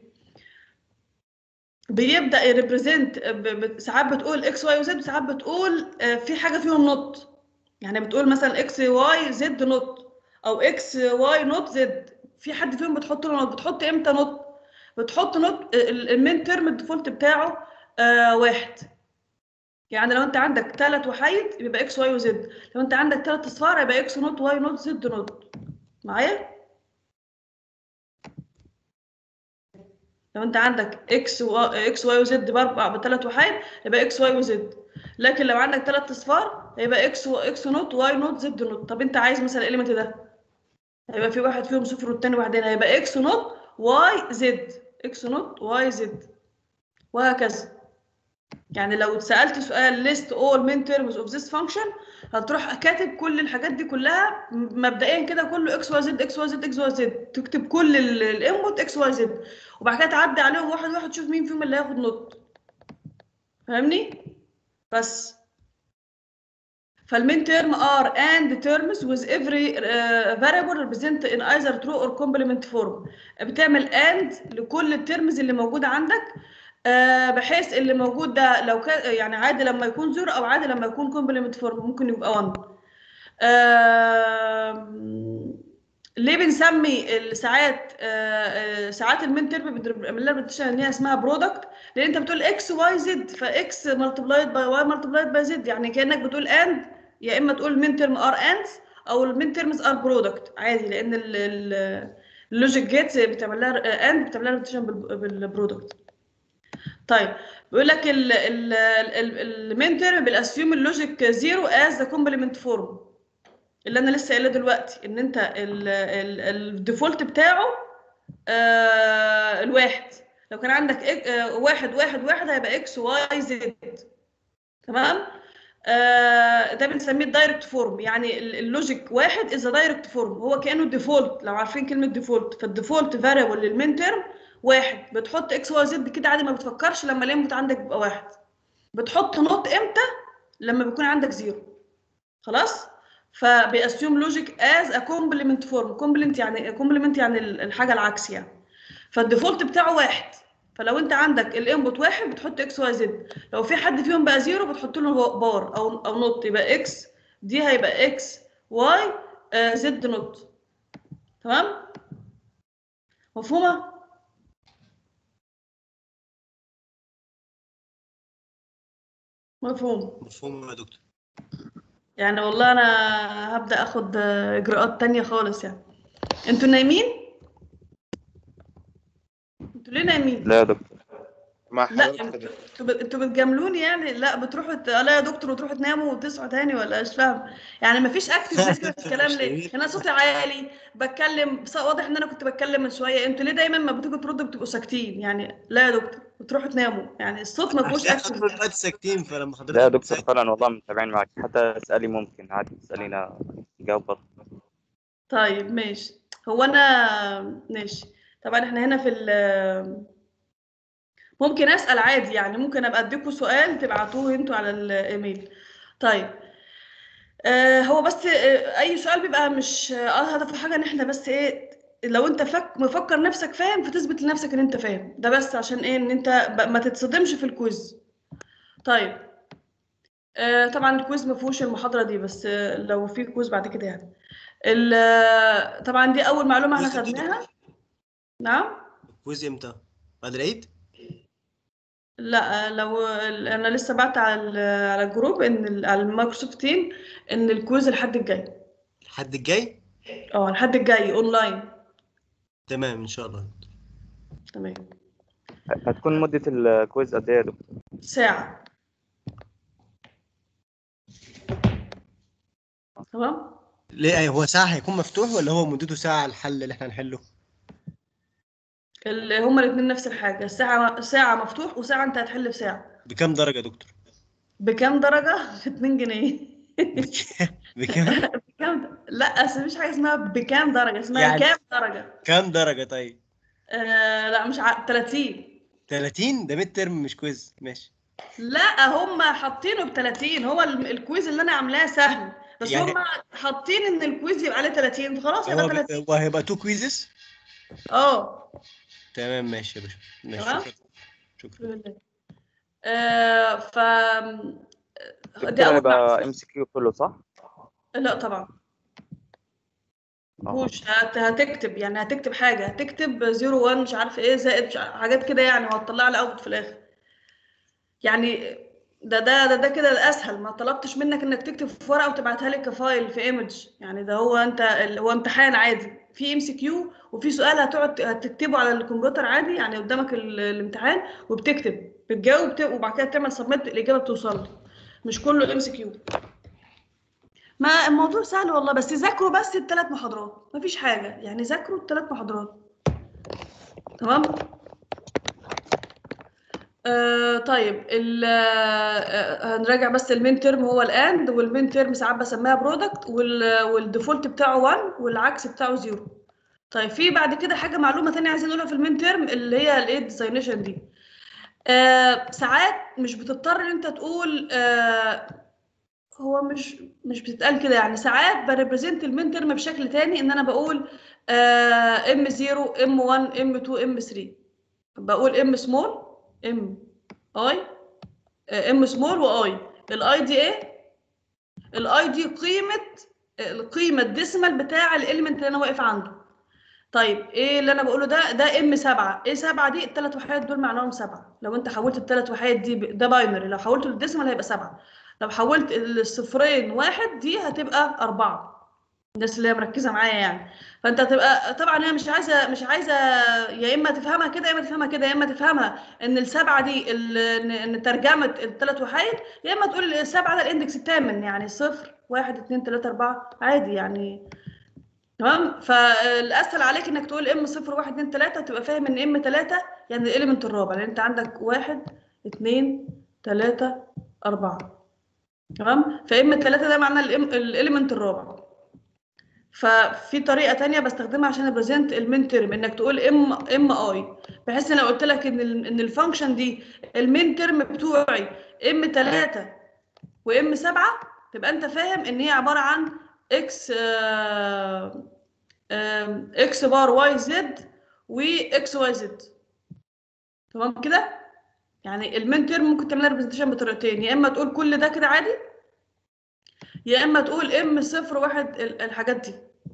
بيبدا يريبريزنت ساعات بتقول اكس واي وزد ساعات بتقول آه، في حاجه فيهم نوت يعني بتقول مثلا اكس واي زد نوت او اكس واي نوت زد في حد فيهم بتحط له نوت بتحط امتى نوت بتحط نوت ال- المين ترم الديفولت بتاعه آه واحد يعني لو انت عندك ثلاث وحيد يبقى اكس واي وزد لو انت عندك ثلاث اصفار يبقى اكس نوت واي نوت زد نوت معايا لو انت عندك اكس و... اكس واي وزد باربع بثلاث وحيد يبقى اكس واي وزد لكن لو عندك ثلاث اصفار هيبقى اكس و... اكس نوت واي نوت زد نوت طب انت عايز مثلا الاليمنت ده هيبقى في واحد فيهم صفر والتاني واحدين هيبقى اكس نوت واي زد اكس نوت واي زد وهكذا يعني لو اتسالت سؤال list all min terms of this function هتروح كاتب كل الحاجات دي كلها م- مبدئيا كده كله اكس واي زد اكس واي زد اكس واي زد تكتب كل الانبوت اكس واي زد وبعد كده تعدي عليهم واحد واحد تشوف مين فيهم اللي هياخد نوت فاهمني بس فالمين term are and terms with every uh, variable represent in either true or complement form بتعمل and لكل الترمز اللي موجودة عندك آه، بحيث اللي موجود ده لو كان يعني عادي لما يكون زيرو او عادي لما يكون كومبلمنت فورم ممكن يبقى 1 ليه بنسمي الساعات آه، آه، ساعات المين ترم بنعمل لها repetition ان هي اسمها برودكت لان انت بتقول اكس واي زد فاكس ملتبلايد باي واي ملتبلايد باي زد يعني كانك بتقول اند يا اما تقول مين ترم ار اندز او المين ترمز ار برودكت عادي لان ال- ال- اللوجيك جيتس بتعمل لها اند بتعمل لها repetition بال- بالبرودكت طيب بيقول لك المين ترم بالاسيوم اللوجيك زيرو از ذا كومبلمنت فورم اللي انا لسه قايله دلوقتي ان انت الديفولت بتاعه آه الواحد لو كان عندك إك- آه واحد واحد واحد هيبقى اكس واي زد تمام آه ده بنسميه الدايركت فورم يعني ال- اللوجيك واحد از دايركت فورم هو كانه ديفولت لو عارفين كلمه ديفولت فالديفولت فاريبل للمين ترم واحد بتحط اكس واي زد كده عادي ما بتفكرش لما الانبوت عندك بيبقى واحد بتحط نوت امتى لما بيكون عندك زيرو خلاص فبيأسيوم لوجيك از ا كومبلمنت فورم كومبلمنت يعني كومبلمنت يعني ال- الحاجه العكس يعني فالديفولت بتاعه واحد فلو انت عندك الانبوت واحد بتحط اكس واي زد لو في حد فيهم بقى زيرو بتحط له بار او او نوت يبقى اكس دي هيبقى اكس واي زد نوت تمام مفهومه مفهوم مفهوم يا دكتور يعني والله انا هبدا اخد آه، اجراءات تانية خالص يعني انتوا نايمين انتوا ليه نايمين لا يا دكتور مع لا حضرتك يا انتوا دكتور. انتوا بت- انتوا بتجاملوني يعني لا بتروحوا ت- لا يا دكتور وتروحوا تناموا وتصحوا تاني ولا مش فاهم يعني مفيش اكتف لسه في الكلام ليه انا صوتي عالي بتكلم بس واضح ان انا كنت بتكلم من شويه انتوا ليه دايما ما بتيجوا تردوا بتبقوا ساكتين يعني لا يا دكتور وتروحوا تناموا يعني الصوت ما فيهوش عشان اكتف حضرتك دلوقتي ساكتين فلما حضرتك لا يا دكتور تسأل- فعلا والله متابعين معاك حتى اسألي ممكن عادي تسألينا نجاوب برضه طيب ماشي هو انا ماشي طبعا احنا هنا في ال ممكن اسال عادي يعني ممكن ابقى اديكم سؤال تبعتوه انتوا على الايميل طيب آه هو بس آه اي سؤال بيبقى مش اه هدفه حاجه ان احنا بس ايه لو انت فك مفكر نفسك فاهم فتثبت لنفسك ان انت فاهم ده بس عشان ايه ان انت ب- ما تتصدمش في الكويز طيب آه طبعا الكويز ما فيهوش المحاضره دي بس آه لو في كويز بعد كده يعني ال- طبعا دي اول معلومه احنا كويز امتى يا خدناها دكتور؟ نعم كويز امتى؟ بعد العيد؟ لا لو ال- انا لسه بعت على ال- على الجروب ان ال- على المايكروسوفت تيم ان الكويز الحد الجاي الحد الجاي؟ اه الحد الجاي اونلاين تمام ان شاء الله تمام هتكون مدة الكويز قد ايه يا دكتور؟ ساعة تمام ليه هو ساعة هيكون مفتوح ولا هو مدته ساعة الحل اللي احنا هنحله؟ ال- هما الاثنين نفس الحاجة الساعة ساعة مفتوح وساعة انت هتحل في ساعة بكام درجة يا دكتور؟ بكام درجة؟ ب 2 جنيه بكام؟ بكام د- لا اصل مفيش حاجة اسمها بكام درجة اسمها يعني- كام درجة كام درجة طيب؟ آه لا مش ع... 30 30 ده ميد ترم مش كويز ماشي لا هم حاطينه ب 30 هو ال- الكويز اللي انا عاملاه سهل بس يعني- هم حاطين ان الكويز يبقى عليه 30 فخلاص يبقى هو 30 هو هيبقى تو كويزز؟ اه تمام ماشي يا باشا ماشي تمام. شكرا شكرا آه، ف دي دكتور اول هيبقى معلومة. ام سي كيو كله صح؟ لا طبعا آه. مش هت... هتكتب يعني هتكتب حاجه هتكتب 01 مش عارف ايه زائد مش عارف حاجات كده يعني وهتطلع لي اوت في الاخر يعني ده ده ده, ده كده الاسهل ما طلبتش منك انك تكتب في ورقه وتبعتها لي كفايل في ايمج يعني ده هو انت ال- هو امتحان عادي في ام سي كيو وفي سؤال هتقعد هتكتبه على الكمبيوتر عادي يعني قدامك ال- الامتحان وبتكتب بتجاوب بت- وبعد كده تعمل سبميت الاجابه بتوصل لك مش كله ام سي كيو ما الموضوع سهل والله بس ذاكروا بس الثلاث محاضرات مفيش حاجه يعني ذاكروا الثلاث محاضرات تمام آه طيب ال آه هنراجع بس المين ترم هو الاند والمين ترم ساعات بسميها برودكت والديفولت بتاعه 1 والعكس بتاعه 0 طيب في بعد كده حاجه معلومه ثانيه عايزين نقولها في المين ترم اللي هي الايه ديزاينيشن دي آه ساعات مش بتضطر ان انت تقول آه هو مش مش بتتقال كده يعني ساعات بريبريزنت المين ترم بشكل تاني ان انا بقول ام 0 ام 1 ام 2 ام 3 بقول ام سمول ام اي ام سمول واي الاي دي ايه الاي دي قيمه القيمه الديسمال بتاع الاليمنت اللي انا واقف عنده طيب ايه اللي انا بقوله ده ده ام 7 ايه 7 دي الثلاث وحيات دول معناهم 7 لو انت حولت الثلاث وحيات دي ب- ده باينري لو حولته للديسمال هيبقى 7 لو حولت الصفرين واحد دي هتبقى أربعة الناس اللي هي مركزة معايا يعني فأنت هتبقى طبعا هي مش عايزة مش عايزة يا إما تفهمها كده يا إما تفهمها كده يا إما تفهمها إن السبعة دي ال- إن إن ترجمة الثلاث وحيد يا إما تقول السبعة ده الإندكس الثامن يعني صفر واحد اتنين تلاتة أربعة عادي يعني تمام فالأسهل عليك إنك تقول إم صفر واحد اتنين تلاتة تبقى فاهم إن إم تلاتة يعني الإليمنت الرابع لأن أنت عندك واحد اتنين تلاتة أربعة تمام فام الثلاثه ده معناه الاليمنت الرابع ففي طريقه تانية بستخدمها عشان ابريزنت المين ترم انك تقول ام ام اي بحيث ان لو قلت لك ان ال ان الفانكشن دي المين ترم بتوعي ام 3 وام 7 تبقى انت فاهم ان هي عباره عن اكس اكس بار واي زد واكس واي زد تمام كده يعني المين تيرم ممكن تعملها ريبريزنتيشن بطريقتين يا اما تقول كل ده كده عادي يا اما تقول ام صفر واحد ال- الحاجات دي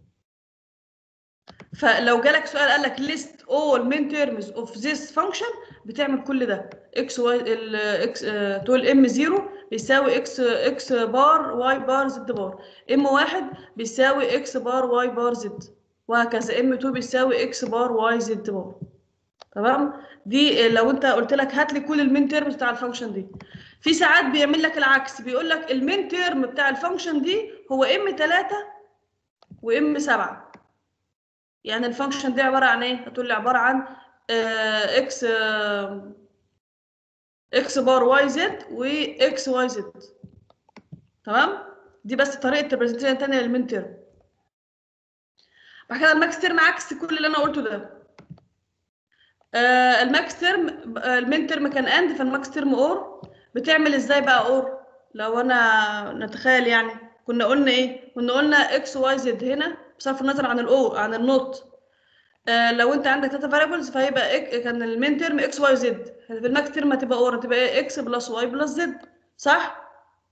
فلو جالك سؤال قال لك list all min terms of this function بتعمل كل ده x y ال x آه، تقول ام 0 بيساوي x x بار y بار z بار ام 1 بيساوي x بار y بار z وهكذا ام 2 بيساوي x بار y z بار تمام دي لو انت قلت لك هات لي كل المين تيرمز بتاع الفانكشن دي في ساعات بيعمل لك العكس بيقول لك المين تيرم بتاع الفانكشن دي هو ام 3 وام 7 يعني الفانكشن دي عباره عن ايه هتقول لي عباره عن آه اكس آه اكس بار واي زد واكس واي زد تمام دي بس طريقه البرزنتيشن الثانيه للمين تيرم بعد كده الماكس تيرم عكس كل اللي انا قلته ده آه الماكس تيرم آه المين تيرم كان اند فالماكس تيرم اور بتعمل ازاي بقى اور لو انا نتخيل يعني كنا قلنا ايه كنا قلنا اكس واي زد هنا بصرف النظر عن الاو عن النوت آه لو انت عندك ثلاثه فاريبلز فهيبقى إك كان المين تيرم اكس واي زد في الماكس تيرم هتبقى اور هتبقى ايه اكس بلس واي بلس زد صح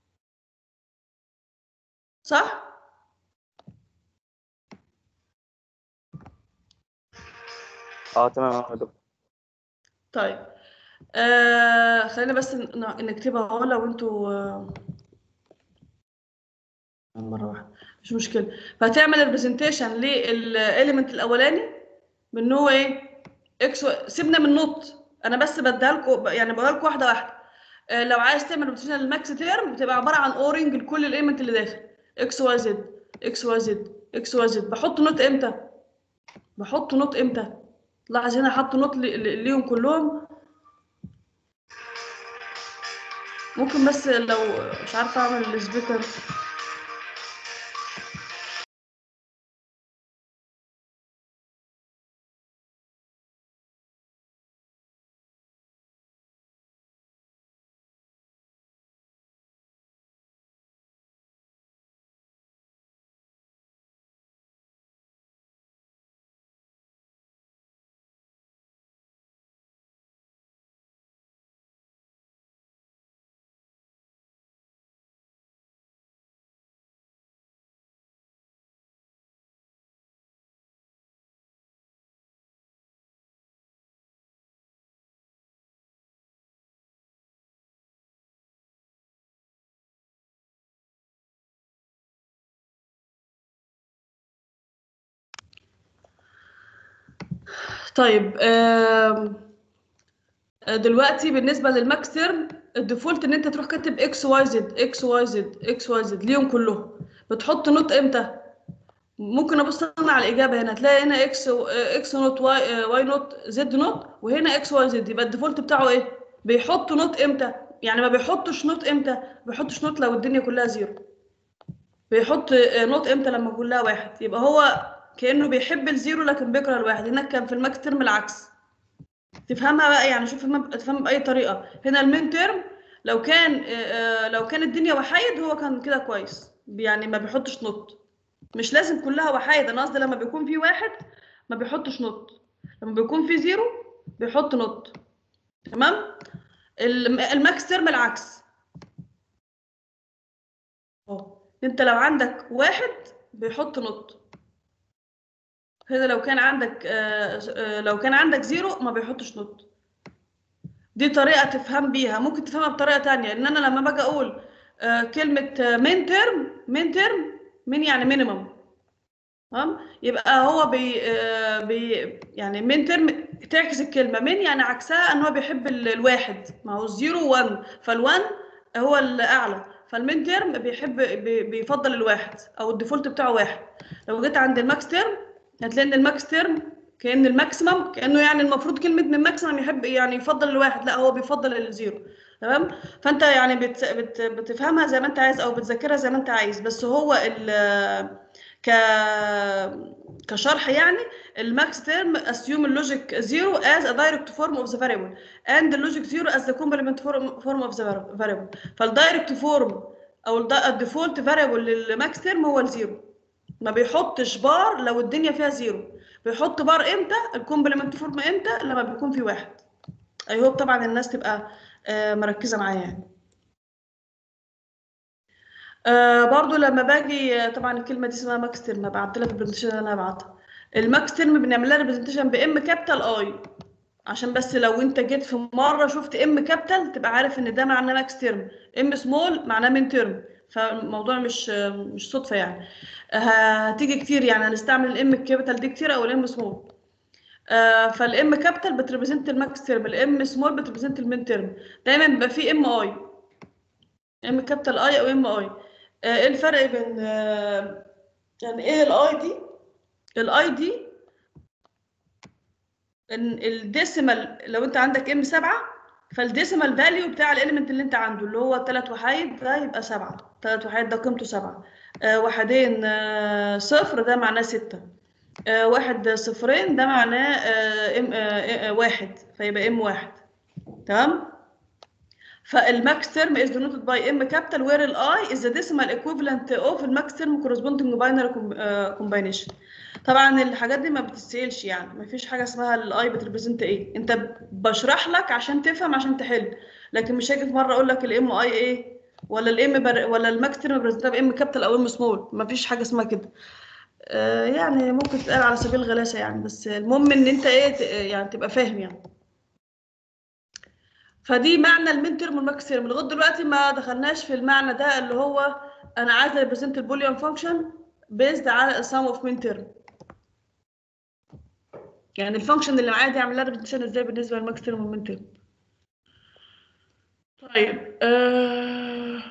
صح اه تمام يا دكتور طيب آه خلينا بس ن- نكتبها اهو لو انتوا آه، مرة واحدة مش مشكلة فهتعمل البرزنتيشن للإيليمنت الأولاني من هو إيه؟ إكس و... سيبنا من نوت أنا بس بديها لكم يعني بقولها لكم واحدة واحدة آه لو عايز تعمل برزنتيشن للماكس تيرم بتبقى عبارة عن أورنج لكل الإيليمنت اللي داخل إكس واي زد إكس واي زد إكس واي زد بحط نوت إمتى؟ بحط نوت إمتى؟ لاحظ هنا حط نوت ل- ل- ليهم كلهم ممكن بس لو مش عارفة أعمل السبيكر طيب آم، آه، دلوقتي بالنسبه للماكس تيرم الديفولت ان انت تروح كاتب اكس واي زد اكس واي زد اكس واي زد ليهم كلهم بتحط نوت امتى ممكن ابص انا على الاجابه هنا هتلاقي هنا اكس اكس نوت واي واي نوت زد نوت وهنا اكس واي زد يبقى الديفولت بتاعه ايه بيحطوا نوت امتى يعني ما بيحطش نوت امتى بيحطش نوت لو الدنيا كلها زيرو بيحط آه، نوت امتى لما كلها واحد يبقى هو كانه بيحب الزيرو لكن بيكره الواحد هناك كان في الماكس ترم العكس تفهمها بقى يعني شوف تفهم- تفهم باي طريقه هنا المين ترم لو كان آه، آه، لو كان الدنيا وحايد هو كان كده كويس يعني ما بيحطش نوت مش لازم كلها وحايد انا قصدي لما بيكون في واحد ما بيحطش نوت لما بيكون في زيرو بيحط نوت تمام الم- الماكس ترم العكس اهو انت لو عندك واحد بيحط نوت هنا لو كان عندك آه، آه، لو كان عندك زيرو ما بيحطش نوت دي طريقة تفهم بيها ممكن تفهمها بطريقة تانية ان انا لما باجي اقول آه، كلمة مين ترم مين ترم مين يعني مينيمم تمام يبقى هو بي, آه، بي يعني مين ترم تعكس الكلمة مين يعني عكسها ان هو بيحب ال- الواحد ما هو الزيرو وان فالوان هو الاعلى فالمين ترم بيحب بي- بيفضل الواحد او الديفولت بتاعه واحد لو جيت عند الماكس ترم هتلاقي ان الماكس ترم كان الماكسيمم كانه يعني المفروض كلمه من الماكسيمم يحب يعني يفضل الواحد لا هو بيفضل الزيرو تمام فانت يعني بت بت بتفهمها زي ما انت عايز او بتذاكرها زي ما انت عايز بس هو ال ك كشرح يعني الماكس تيرم assume اللوجيك زيرو as a direct form of the variable and the logic zero as the complement form, form of the variable فالدايركت فورم او الديفولت variable للماكس تيرم هو الزيرو ما بيحطش بار لو الدنيا فيها زيرو بيحط بار امتى الكومبلمنت فورم امتى لما بيكون في واحد اي هوب طبعا الناس تبقى آه، مركزه معايا يعني آه برضو لما باجي آه، طبعا الكلمه دي اسمها ماكس ترم بعت لك البرزنتيشن اللي انا هبعتها الماكس ترم بنعمل لها ريبرزنتيشن بام كابيتال اي عشان بس لو انت جيت في مره شفت ام كابيتال تبقى عارف ان ده معناه ماكس ترم ام سمول معناه من ترم فالموضوع مش آه، مش صدفه يعني هتيجي كتير يعني هنستعمل الام الكابيتال دي كتير او الام سمول آه فالام كابيتال بتريبريزنت الماكس ترم الام سمول بتريبريزنت المين ترم دايما بيبقى في ام اي ام كابيتال اي او ام اي ايه الفرق بين آه يعني ايه الاي دي الاي دي ان الديسيمال لو انت عندك ام 7 فالديسيمال فاليو بتاع الاليمنت اللي انت عنده اللي هو 3 وحيد ده يبقى 7 3 وحيد ده قيمته 7 آه وحدين آه صفر ده معناه 6 آه واحد صفرين ده معناه آه ام آه آه واحد فيبقى ام واحد تمام فالماكس ترم is denoted by m capital where ال i is the decimal equivalent of الماكس ترم corresponding binary com- آه, combination طبعا الحاجات دي ما بتتسالش يعني ما فيش حاجه اسمها الاي بتريبريزنت ايه انت بشرح لك عشان تفهم عشان تحل لكن مش هاجي في مره اقول لك الام اي ايه ولا الام بر... ولا الماكس ترم بريزنتها بام كابيتال او ام سمول ما فيش حاجه اسمها كده آه يعني ممكن تتقال على سبيل الغلاسه يعني بس المهم ان انت ايه ت- يعني تبقى فاهم يعني فدي معنى المين ترم والماكس ترم لغايه دلوقتي ما دخلناش في المعنى ده اللي هو انا عايزه ريبريزنت البوليان فانكشن بيزد على السم اوف مين ترم يعني الفانكشن اللي معايا دي اعمل لها ريبريزنتيشن ازاي بالنسبه للماكس ترم والمين ترم طيب آه...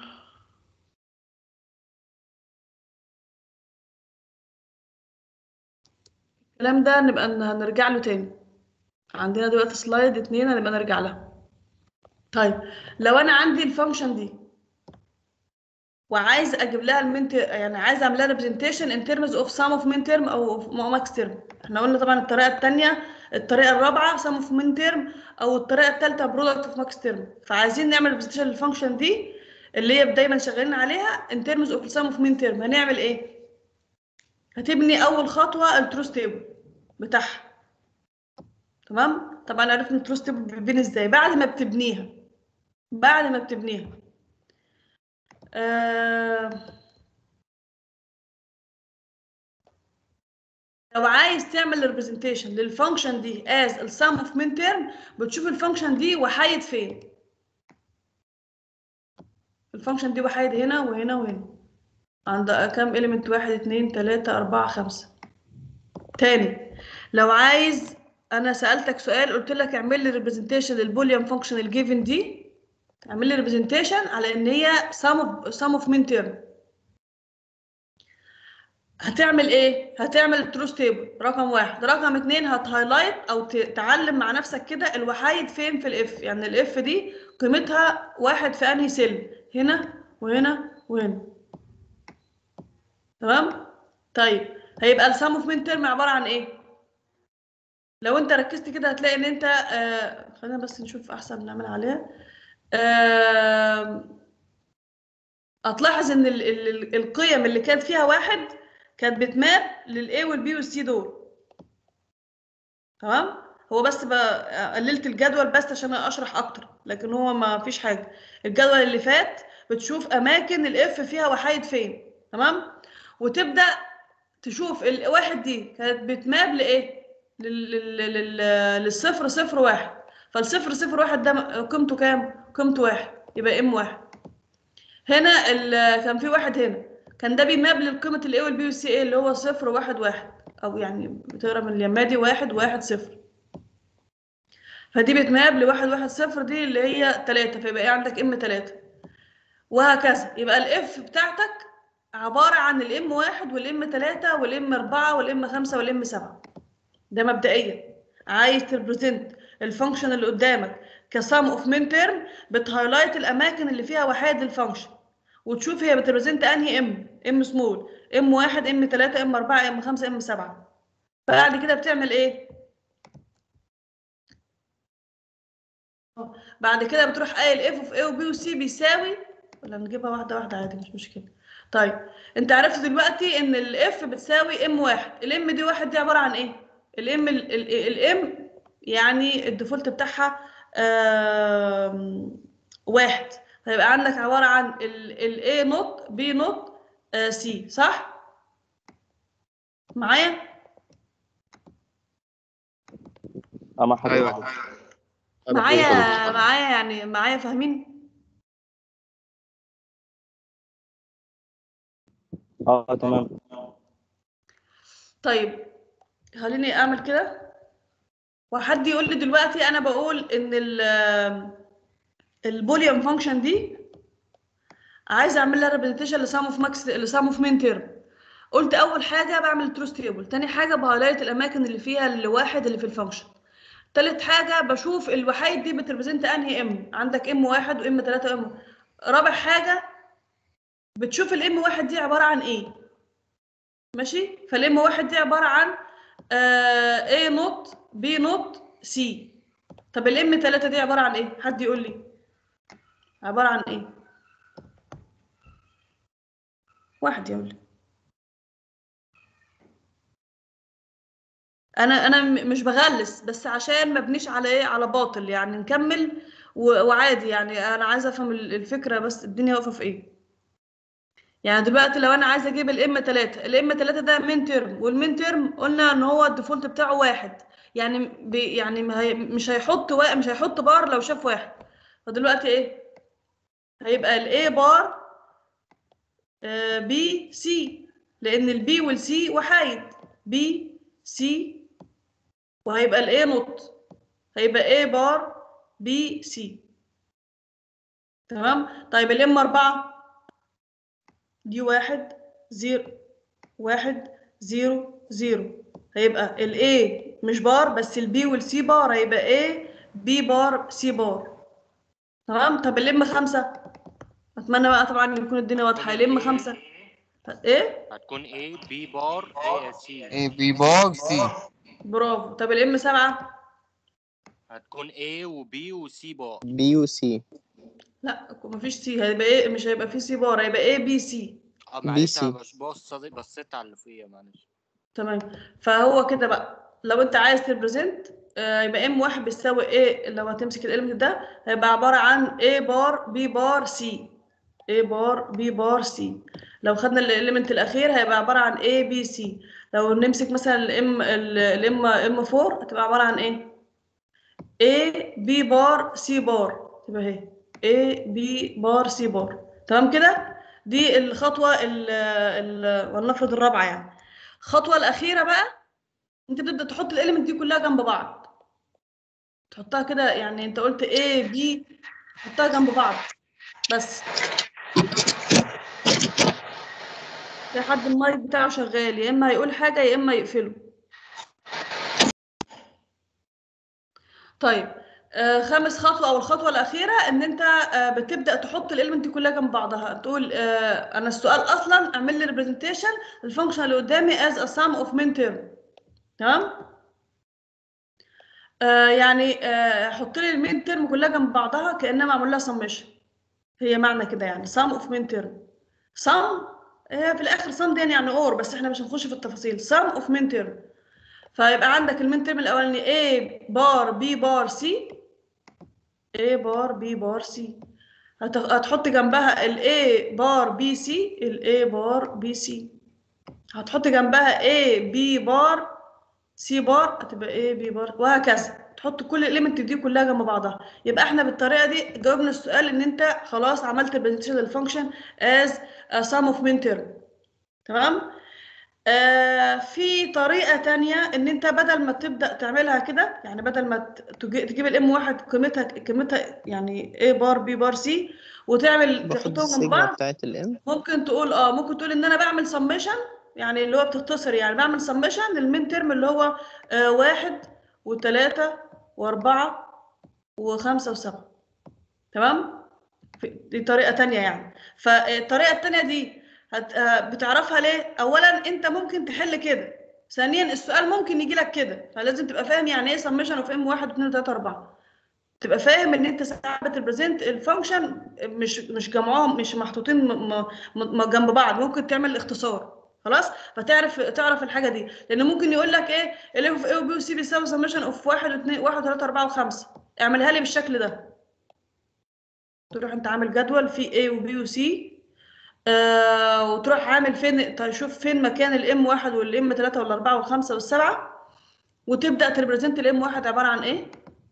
الكلام ده نبقى ن- هنرجع له تاني عندنا دلوقتي سلايد اتنين هنبقى نرجع لها طيب لو انا عندي الفانكشن دي وعايز اجيب لها المين يعني عايز اعمل لها ريبريزنتيشن ان ترمز اوف سام اوف مين ترم او ماكس ترم احنا قلنا طبعا الطريقه الثانيه الطريقه الرابعه سام اوف مين ترم او الطريقه الثالثه برودكت اوف ماكس ترم فعايزين نعمل ريبريزنتيشن للفانكشن دي اللي هي دايما شغالين عليها ان ترمز اوف سام اوف مين ترم هنعمل ايه هتبني اول خطوه التروس تيبل بتاعها تمام طبعا عرفنا التروس تيبل بتبني ازاي بعد ما بتبنيها بعد ما بتبنيها آه... لو عايز تعمل ريبريزنتيشن للفانكشن دي از السم اوف مين تيرم بتشوف الفانكشن دي وحايد فين الفانكشن دي وحايد هنا وهنا وهنا عند كام اليمنت واحد اتنين تلاتة أربعة خمسة تاني لو عايز أنا سألتك سؤال قلت لك اعمل لي ريبريزنتيشن للبوليان فانكشن الجيفن دي اعمل لي ريبريزنتيشن على ان هي sum of sum of min term هتعمل ايه هتعمل التروس تيبل رقم واحد رقم اتنين هتهايلايت او ت- تعلم مع نفسك كده الوحايد فين في الاف يعني الاف دي قيمتها واحد في انهي سلم هنا وهنا وهنا تمام طيب هيبقى السم اوف مين ترم عباره عن ايه لو انت ركزت كده هتلاقي ان انت آه خلينا بس نشوف احسن نعمل عليها آه هتلاحظ ان ال ال ال القيم اللي كانت فيها واحد كانت بتماب للاي والبي والسي دول تمام هو بس بقى قللت الجدول بس عشان اشرح اكتر لكن هو ما فيش حاجه الجدول اللي فات بتشوف اماكن الاف فيها وحايد فين تمام وتبدا تشوف الواحد دي كانت بتماب لايه لل- لل- لل- للصفر صفر واحد فالصفر صفر واحد ده قيمته كام قيمته واحد يبقى ام واحد هنا ال- كان في واحد هنا كان ده بيماب لقيمة الاي والبي والسي اي اللي هو صفر واحد واحد او يعني بتقرا من اليمة دي واحد واحد صفر فدي بتماب لواحد واحد صفر دي اللي هي تلاتة فيبقى ايه عندك ام تلاتة وهكذا يبقى الاف بتاعتك عبارة عن الام واحد والام تلاتة والام اربعة والام خمسة والام سبعة ده مبدئيا عايز تريبريزنت الفانكشن اللي قدامك كسام اوف مين تيرم بتهايلايت الاماكن اللي فيها وحيد للفانكشن وتشوف هي بتريبريزنت انهي ام ام سمول ام واحد ام تلاتة ام اربعة ام خمسة ام سبعة فبعد كده بتعمل ايه بعد كده بتروح قايل اف اوف اي وبي وسي بيساوي ولا نجيبها واحده واحده عادي مش مشكله طيب انت عرفت دلوقتي ان الاف بتساوي ام واحد الام دي واحد دي عباره عن ايه الام الام يعني الديفولت بتاعها آم، واحد فيبقى عندك عباره عن الاي نوت بي نوت سي صح معايا اه مع حضرتك ايوه معايا معايا يعني معايا فاهمين اه تمام طيب خليني اعمل كده وحد يقول لي دلوقتي انا بقول ان ال البوليان فانكشن دي عايزه اعمل لها ريبريزنتيشن لسام اوف ماكس لسام اوف مين تيرم قلت اول حاجه بعمل تروس تيبل تاني حاجه بهايلايت الاماكن اللي فيها الواحد اللي في الفانكشن تالت حاجه بشوف الوحيد دي بتريبريزنت انهي ام عندك ام واحد وام تلاته وام رابع حاجه بتشوف الام واحد دي عباره عن ايه ماشي فالام واحد دي عباره عن آه A نوت B نوت C طب الام 3 دي عباره عن ايه حد يقول لي عباره عن ايه واحد يقول لي انا انا م- مش بغلس بس عشان ما بنيش على ايه على باطل يعني نكمل و- وعادي يعني انا عايزه افهم ال- الفكره بس الدنيا واقفه في ايه يعني دلوقتي لو انا عايزه اجيب الام 3 الام 3 ده مين ترم والمين ترم قلنا ان هو الديفولت بتاعه واحد يعني بي يعني ما هي مش هيحط وا... مش هيحط بار لو شاف واحد فدلوقتي ايه هيبقى الاي بار بي سي لان البي والسي وحايد بي سي وهيبقى الاي نوت هيبقى اي بار بي سي تمام طيب الام 4 دي واحد زيرو واحد زيرو زيرو هيبقى ال A مش بار بس ال B وال C بار هيبقى A B بار C بار تمام طب ال M خمسة أتمنى بقى طبعا يكون الدنيا واضحة ال M خمسة إيه هتكون A B بار A C اي بي بار سي برافو طب ال M سبعة هتكون A و B و C بار بي وسي لا مفيش C هيبقى إيه مش هيبقى في C بار هيبقى A B C اه معلش BC. انا مش بص بصيت على اللي فيها معلش تمام فهو كده بقى لو انت عايز تريبريزنت آه، يبقى ام واحد بيساوي ايه لو هتمسك الاليمنت ده هيبقى عباره عن a بار b بار c a بار b بار c لو خدنا الاليمنت الاخير هيبقى عباره عن a b c لو نمسك مثلا الام الام ام 4 هتبقى عباره عن ايه a b بار c بار تبقى اهي a b بار c بار تمام كده دي الخطوه ال ال ولنفرض الرابعه يعني الخطوه الاخيره بقى انت بتبدا تحط الاليمنت دي كلها جنب بعض تحطها كده يعني انت قلت A B تحطها جنب بعض بس في حد المايك بتاعه شغال يا اما هيقول حاجه يا اما يقفله طيب آه خامس خطوه او الخطوه الاخيره ان انت آه بتبدا تحط الاليمنت دي كلها جنب بعضها تقول آه انا السؤال اصلا اعمل لي ريبريزنتيشن الفانكشن اللي قدامي از ا سام اوف مين تيرم تمام آه يعني آه حط لي المين تيرم كلها جنب بعضها كانها معمول لها سمشن هي معنى كده يعني sum of min term sum هي في الاخر sum دي يعني اور بس احنا مش هنخش في التفاصيل sum of min term فيبقى عندك المين ترم الاولاني a بار b بار c a بار b بار c هت- هتحط جنبها ال a بار b c ال a بار b c هتحط جنبها a b بار c بار هتبقى a b بار وهكذا تحط كل الاليمنت دي كلها جنب بعضها يبقى احنا بالطريقه دي جاوبنا السؤال ان انت خلاص عملت البرزنتيشن للفانكشن از sum of min term تمام آه في طريقه تانية ان انت بدل ما تبدا تعملها كده يعني بدل ما ت- تجي- تجيب الام واحد قيمتها قيمتها يعني a بار b بار c وتعمل باخد تحطهم جنب السيجما بعض بتاعت الام ممكن تقول اه ممكن تقول ان انا بعمل سمشن يعني اللي هو بتختصر يعني بعمل سمشن للمين ترم اللي هو آه واحد وثلاثة وأربعة وخمسة وسبعة تمام؟ في- دي طريقة تانية يعني فالطريقة التانية دي هت... آه، بتعرفها ليه؟ أولا أنت ممكن تحل كده ثانيا السؤال ممكن يجي لك كده فلازم تبقى فاهم يعني ايه سمشن اوف ام واحد واثنين وثلاثة أربعة تبقى فاهم ان انت ساعات بتريبريزنت الفانكشن مش مش جمعهم مش محطوطين م- م- م- جنب بعض ممكن تعمل اختصار خلاص فتعرف تعرف الحاجه دي لان ممكن يقول لك ايه ال اوف اي وبي وسي بيساوي سمشن اوف واحد واثنين واحد وثلاثه اربعه وخمسه اعملها لي بالشكل ده تروح انت عامل جدول فيه A وبي وسي آه وتروح عامل فين تشوف فين مكان الام واحد والام ثلاثة والاربعة والخمسة والسبعة وتبدأ تريبريزنت الام واحد عبارة عن ايه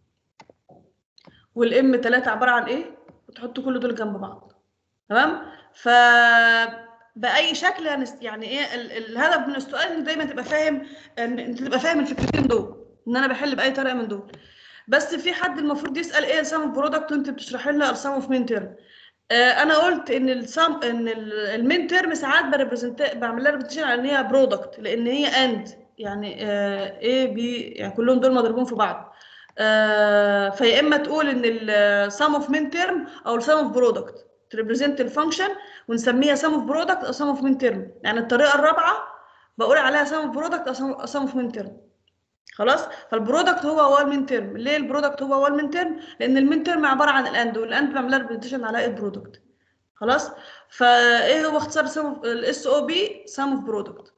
والام ثلاثة عبارة عن ايه وتحط كل دول جنب بعض تمام ف بأي شكل هنس- يعني ايه ال- الهدف من السؤال ان دايما تبقى فاهم ان انت تبقى فاهم الفكرتين دول ان انا بحل بأي طريقة من دول بس في حد المفروض يسأل ايه السام برودكت وانت بتشرح لنا السام اوف مين تيرم انا قلت ان السام ان المين تيرم ساعات بريبريزنت بعمل لها ريبريزنتيشن على ان هي برودكت لان هي اند يعني اي بي يعني كلهم دول مضروبين في بعض آه، فيا اما تقول ان السام اوف مين تيرم او السام اوف برودكت تريبريزنت الفانكشن ونسميها سام اوف برودكت او سام اوف مين تيرم يعني الطريقه الرابعه بقول عليها سام اوف برودكت او سام اوف مين تيرم خلاص فالبرودكت هو هو المين تيرم ليه البرودكت هو هو المين تيرم لان المين تيرم عباره عن الاند والاند بعمل لها ريبريزنتيشن على البرودكت خلاص فايه هو اختصار سام الاس او بي سام اوف برودكت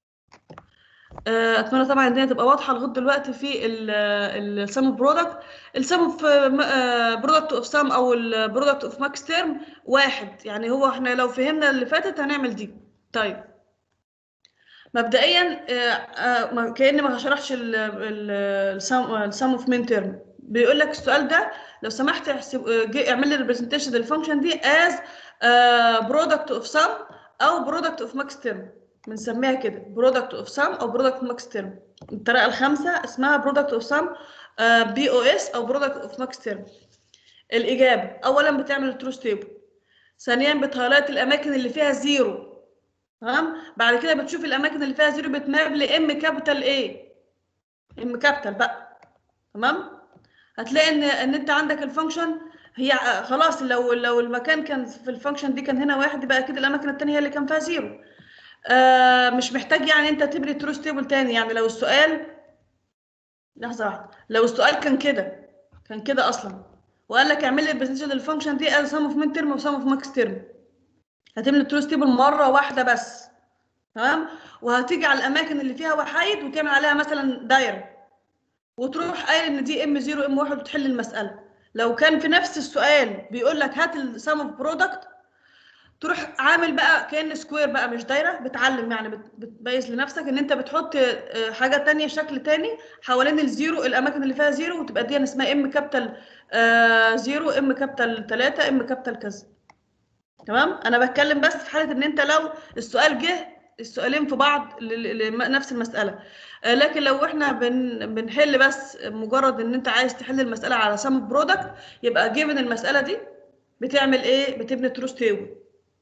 اتمنى طبعا ان هي تبقى واضحه لغايه دلوقتي في السام اوف برودكت السام اوف برودكت اوف سام او البرودكت اوف ماكس تيرم واحد يعني هو احنا لو فهمنا اللي فاتت هنعمل دي طيب مبدئيا آه، آه، ما- كاني ما شرحش السام اوف مين تيرم بيقول لك السؤال ده لو سمحت احسب آه، جي- اعمل لي ريبريزنتيشن للفانكشن دي از برودكت اوف سام او برودكت اوف ماكس تيرم بنسميها كده برودكت اوف سام او برودكت ماكس تيرم الطريقه الخامسه اسمها برودكت اوف سام بي او اس او برودكت اوف ماكس تيرم الاجابه اولا بتعمل التروس تيبل ثانيا بتهايلايت الاماكن اللي فيها زيرو تمام بعد كده بتشوف الاماكن اللي فيها زيرو بتماب لام كابيتال ايه ام كابيتال بقى تمام هتلاقي ان ان انت عندك الفانكشن هي آه، خلاص لو لو المكان كان في الفانكشن دي كان هنا واحد يبقى اكيد الاماكن التانية هي اللي كان فيها زيرو آه مش محتاج يعني انت تبني تروس تيبل تاني يعني لو السؤال لحظه واحده لو السؤال كان كده كان كده اصلا وقال لك اعمل لي البرزنتيشن للفانكشن دي از سم اوف مين ترم وسم اوف ماكس ترم هتملي التروس تيبل مره واحده بس تمام وهتيجي على الاماكن اللي فيها وحايد وتعمل عليها مثلا دايره وتروح قايل ان دي ام 0 ام 1 وتحل المساله لو كان في نفس السؤال بيقول لك هات السم اوف برودكت تروح عامل بقى كأن سكوير بقى مش دايره بتعلم يعني بت- بتميز لنفسك ان انت بتحط آه، حاجه تانية شكل تاني حوالين الزيرو الاماكن اللي فيها زيرو وتبقى دي اسمها ام كابيتال زيرو ام كابيتال 3 ام كابيتال كذا تمام انا بتكلم بس في حاله ان انت لو السؤال جه السؤالين في بعض لنفس المساله آه، لكن لو احنا بن بنحل بس مجرد ان انت عايز تحل المساله على سم برودكت يبقى جيفن المساله دي بتعمل ايه بتبني تروس تيبل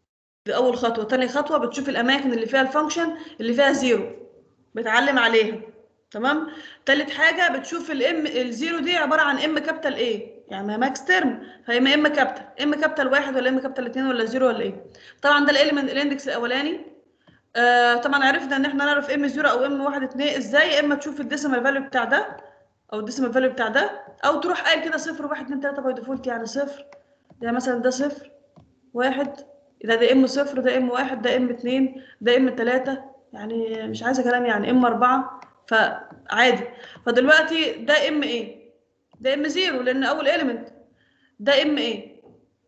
دي اول خطوه تاني خطوه بتشوف الاماكن اللي فيها الفانكشن اللي فيها زيرو بتعلم عليها تمام تالت حاجه بتشوف الام الزيرو دي عباره عن ام كابيتال ايه يعني ما ماكس ترم فهي ما ام كابيتال ام كابيتال واحد ولا ام كابيتال اتنين ولا زيرو ولا ايه طبعا ده الاليمنت الاندكس الاولاني آه طبعا عرفنا ان احنا نعرف ام زيرو او ام واحد اتنين ازاي يا اما تشوف الديسيمال فاليو بتاع ده او الديسيمال فاليو بتاع ده او تروح قايل كده صفر واحد اتنين تلاته باي ديفولت يعني صفر يعني مثلا ده صفر واحد ده ده ام صفر ده ام واحد ده ام اتنين ده ام تلاته يعني مش عايزه كلام يعني ام اربعه فعادي فدلوقتي ده ام ايه ده ام زيرو لان اول اليمنت ده ام ايه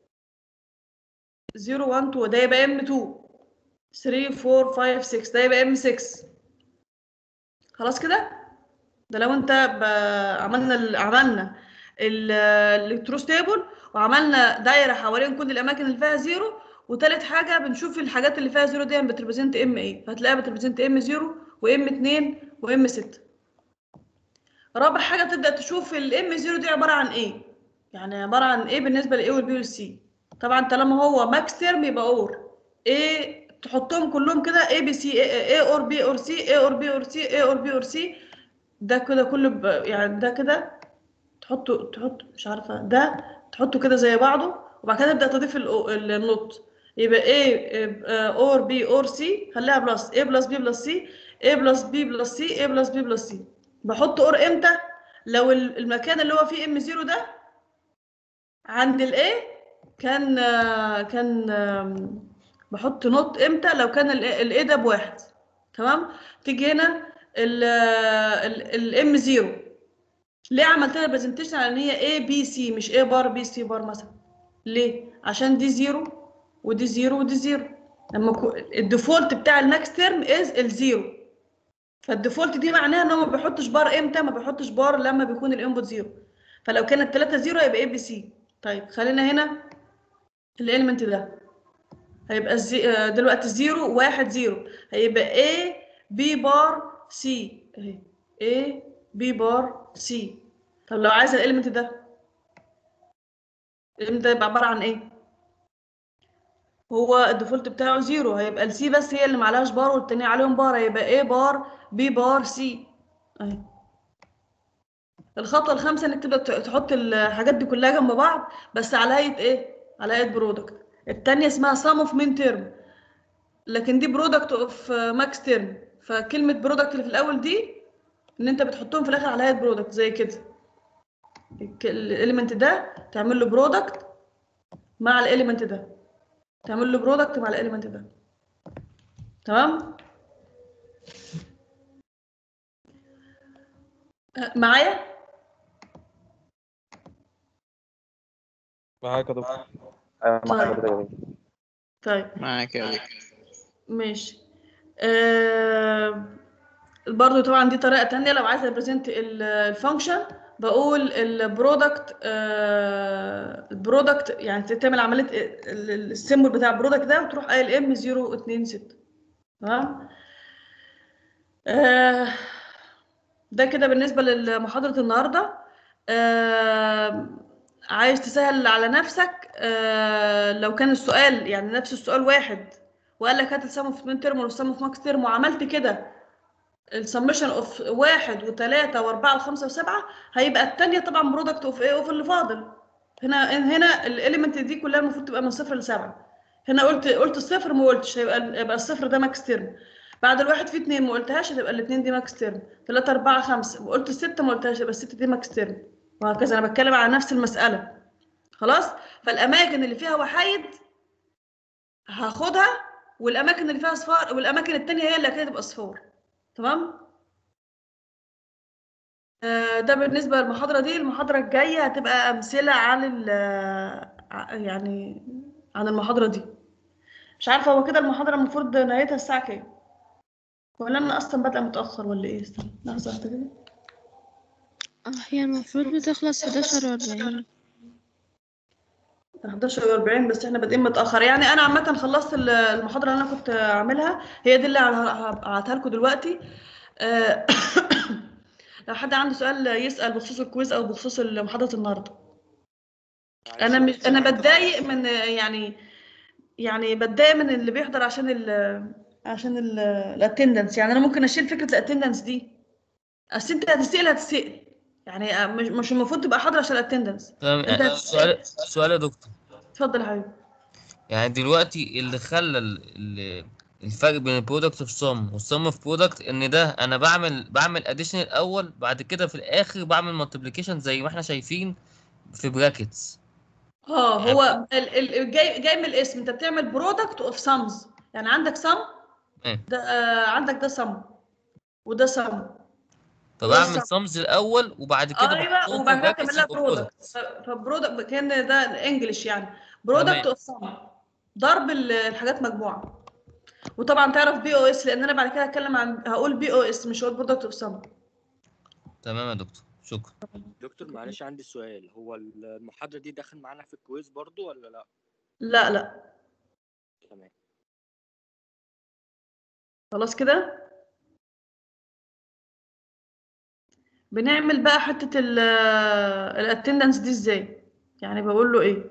0 1 2 ده يبقى ام 2 3 4 5 6 ده يبقى ام 6 خلاص كده ده لو انت ب... عملنا ال... عملنا الالكتروس تيبل وعملنا دايره حوالين كل الاماكن اللي فيها زيرو وتالت حاجه بنشوف الحاجات اللي فيها زيرو دي بتريبريزنت ام ايه فهتلاقيها بتريبريزنت ام 0 وام 2 وام 6 رابع حاجه تبدا تشوف الام 0 دي عباره عن ايه يعني عباره عن ايه بالنسبه لاي والبي والسي طبعا طالما هو ماكس تيرم يبقى اور ايه تحطهم كلهم كده اي بي سي اي اور بي اور سي اي اور بي اور سي اي اور بي اور سي ده كده كله ب... يعني ده كده تحطه تحط مش عارفه ده تحطه كده زي بعضه وبعد كده تبدا تضيف ال- ال- النوت يبقى A اور بي اور سي خليها بلس A بلس بي بلس سي A بلس بي بلس سي A بلس بي بلس سي بحط اور امتى لو ال- المكان اللي هو فيه ام 0 ده عند الاي كان آه، كان آم، بحط نوت امتى لو كان الاي ده بواحد تمام تيجي هنا الام 0 ليه عملت لها برزنتيشن على ان هي اي بي سي مش اي بار بي سي بار مثلا ليه عشان دي زيرو ودي زيرو ودي زيرو لما كو... الديفولت بتاع الماكس تيرم از الزيرو فالديفولت دي معناها ان هو ما بيحطش بار امتى ما بيحطش بار لما بيكون الانبوت زيرو فلو كانت 3 زيرو يبقى اي بي سي طيب خلينا هنا الاليمنت ده هيبقى الزي... آه، دلوقتي زيرو واحد زيرو هيبقى A B بار C اهي A B بار C طب لو عايز الاليمنت ده الاليمنت ده يبقى عبارة عن ايه؟ هو الديفولت بتاعه زيرو هيبقى السي بس هي اللي معلهاش بار والتانية عليهم بار هيبقى A بار B بار C اهي الخطوة الخامسة انك تبدأ ت- تحط الحاجات دي كلها جنب بعض بس على هيئة ايه؟ على هيئة برودكت التانية اسمها sum of min term لكن دي برودكت اوف ماكس تيرم فكلمة برودكت اللي في الأول دي ان انت بتحطهم في الآخر على هيئة برودكت زي كده الاليمنت ده تعمل له برودكت مع الاليمنت ده تعمل له برودكت مع الاليمنت ده تمام أه، معايا معاك يا دكتور أيوة مع طيب. حضرتك يا دكتور. طيب معاك يا دكتور ماشي آه برضو طبعا دي طريقة تانية لو عايز ابريزنت الفانكشن بقول البرودكت آه البرودكت يعني تعمل عملية ال- ال- السيمبل بتاع البرودكت ده وتروح قايل ام 026 تمام آه ده كده بالنسبة لمحاضرة النهاردة آه عايز تسهل على نفسك آه لو كان السؤال يعني نفس السؤال واحد وقال لك هات السم اوف مين ترم والسم اوف ماكس ترم وعملت كده السمشن اوف واحد وثلاثة واربعة وخمسة وسبعة هيبقى التانية طبعا برودكت اوف ايه اوف اللي فاضل هنا هنا الاليمنت دي كلها المفروض تبقى من صفر لسبعة هنا قلت قلت الصفر ما قلتش هيبقى يبقى الصفر ده ماكس ترم بعد الواحد في اتنين ما قلتهاش هتبقى الاتنين دي ماكس ترم ثلاثة أربعة خمسة وقلت الستة ما قلتهاش يبقى الستة دي ماكس ترم وهكذا أنا بتكلم على نفس المسألة خلاص فالأماكن اللي فيها وحايد هاخدها والأماكن اللي فيها أصفار والأماكن التانية هي اللي هتبقى أصفار تمام آه، ده بالنسبة للمحاضرة دي المحاضرة الجاية هتبقى أمثلة عن ال ع- يعني عن المحاضرة دي مش عارفة هو كده المحاضرة المفروض نهايتها الساعة كام ولا أنا أصلا بادئة متأخر ولا إيه استنى لحظة واحدة كده هي المفروض بتخلص 11 وأربعين 11 و40 بس احنا بادئين متأخر يعني أنا عامة خلصت ال- المحاضرة اللي أنا كنت عاملها هي دي اللي هبعتها لكم دلوقتي آه، لو حد عنده سؤال يسأل بخصوص الكويز أو بخصوص محاضرة النهاردة انا مش انا بتضايق من يعني يعني بتضايق من اللي بيحضر عشان ال عشان الاتندنس يعني انا ممكن اشيل فكره الاتندنس دي اصل انت هتسال هتسال يعني آه، مش مش المفروض تبقى حاضر عشان الاتندنس تمام أنت يعني هتسأل. سؤال سؤال يا دكتور اتفضل يا حبيبي يعني دلوقتي اللي خلى ال- ال- الفرق بين البرودكت اوف سم والسم اوف برودكت ان ده انا بعمل بعمل اديشن الاول بعد كده في الاخر بعمل مالتيبليكيشن زي ما احنا شايفين في براكتس اه هو ال ال جاي جاي من الاسم انت بتعمل برودكت اوف سمز يعني عندك سم إيه. ده آه عندك ده سم وده سم فبعمل بالظبط. سمز الاول وبعد كده ايوه بحطهم في وبعد كده brackets تعمل لها يبقوا برودكت products. فبرودكت كان ده انجلش يعني برودكت تمام. اوف سم ضرب ال- الحاجات مجموعه وطبعا تعرف بي او اس لان انا بعد كده هتكلم عن هقول بي او اس مش هقول برودكت اوف سم تمام يا دكتور شكرا دكتور معلش عندي سؤال هو المحاضرة دي داخل معانا في الكويز برضو ولا لا؟ لا لا تمام خلاص كده بنعمل بقى حته الاتندنس دي ازاي يعني بقول له ايه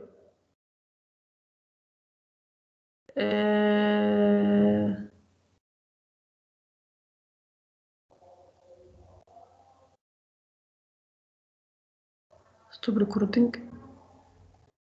آه، ستوب ريكوردينج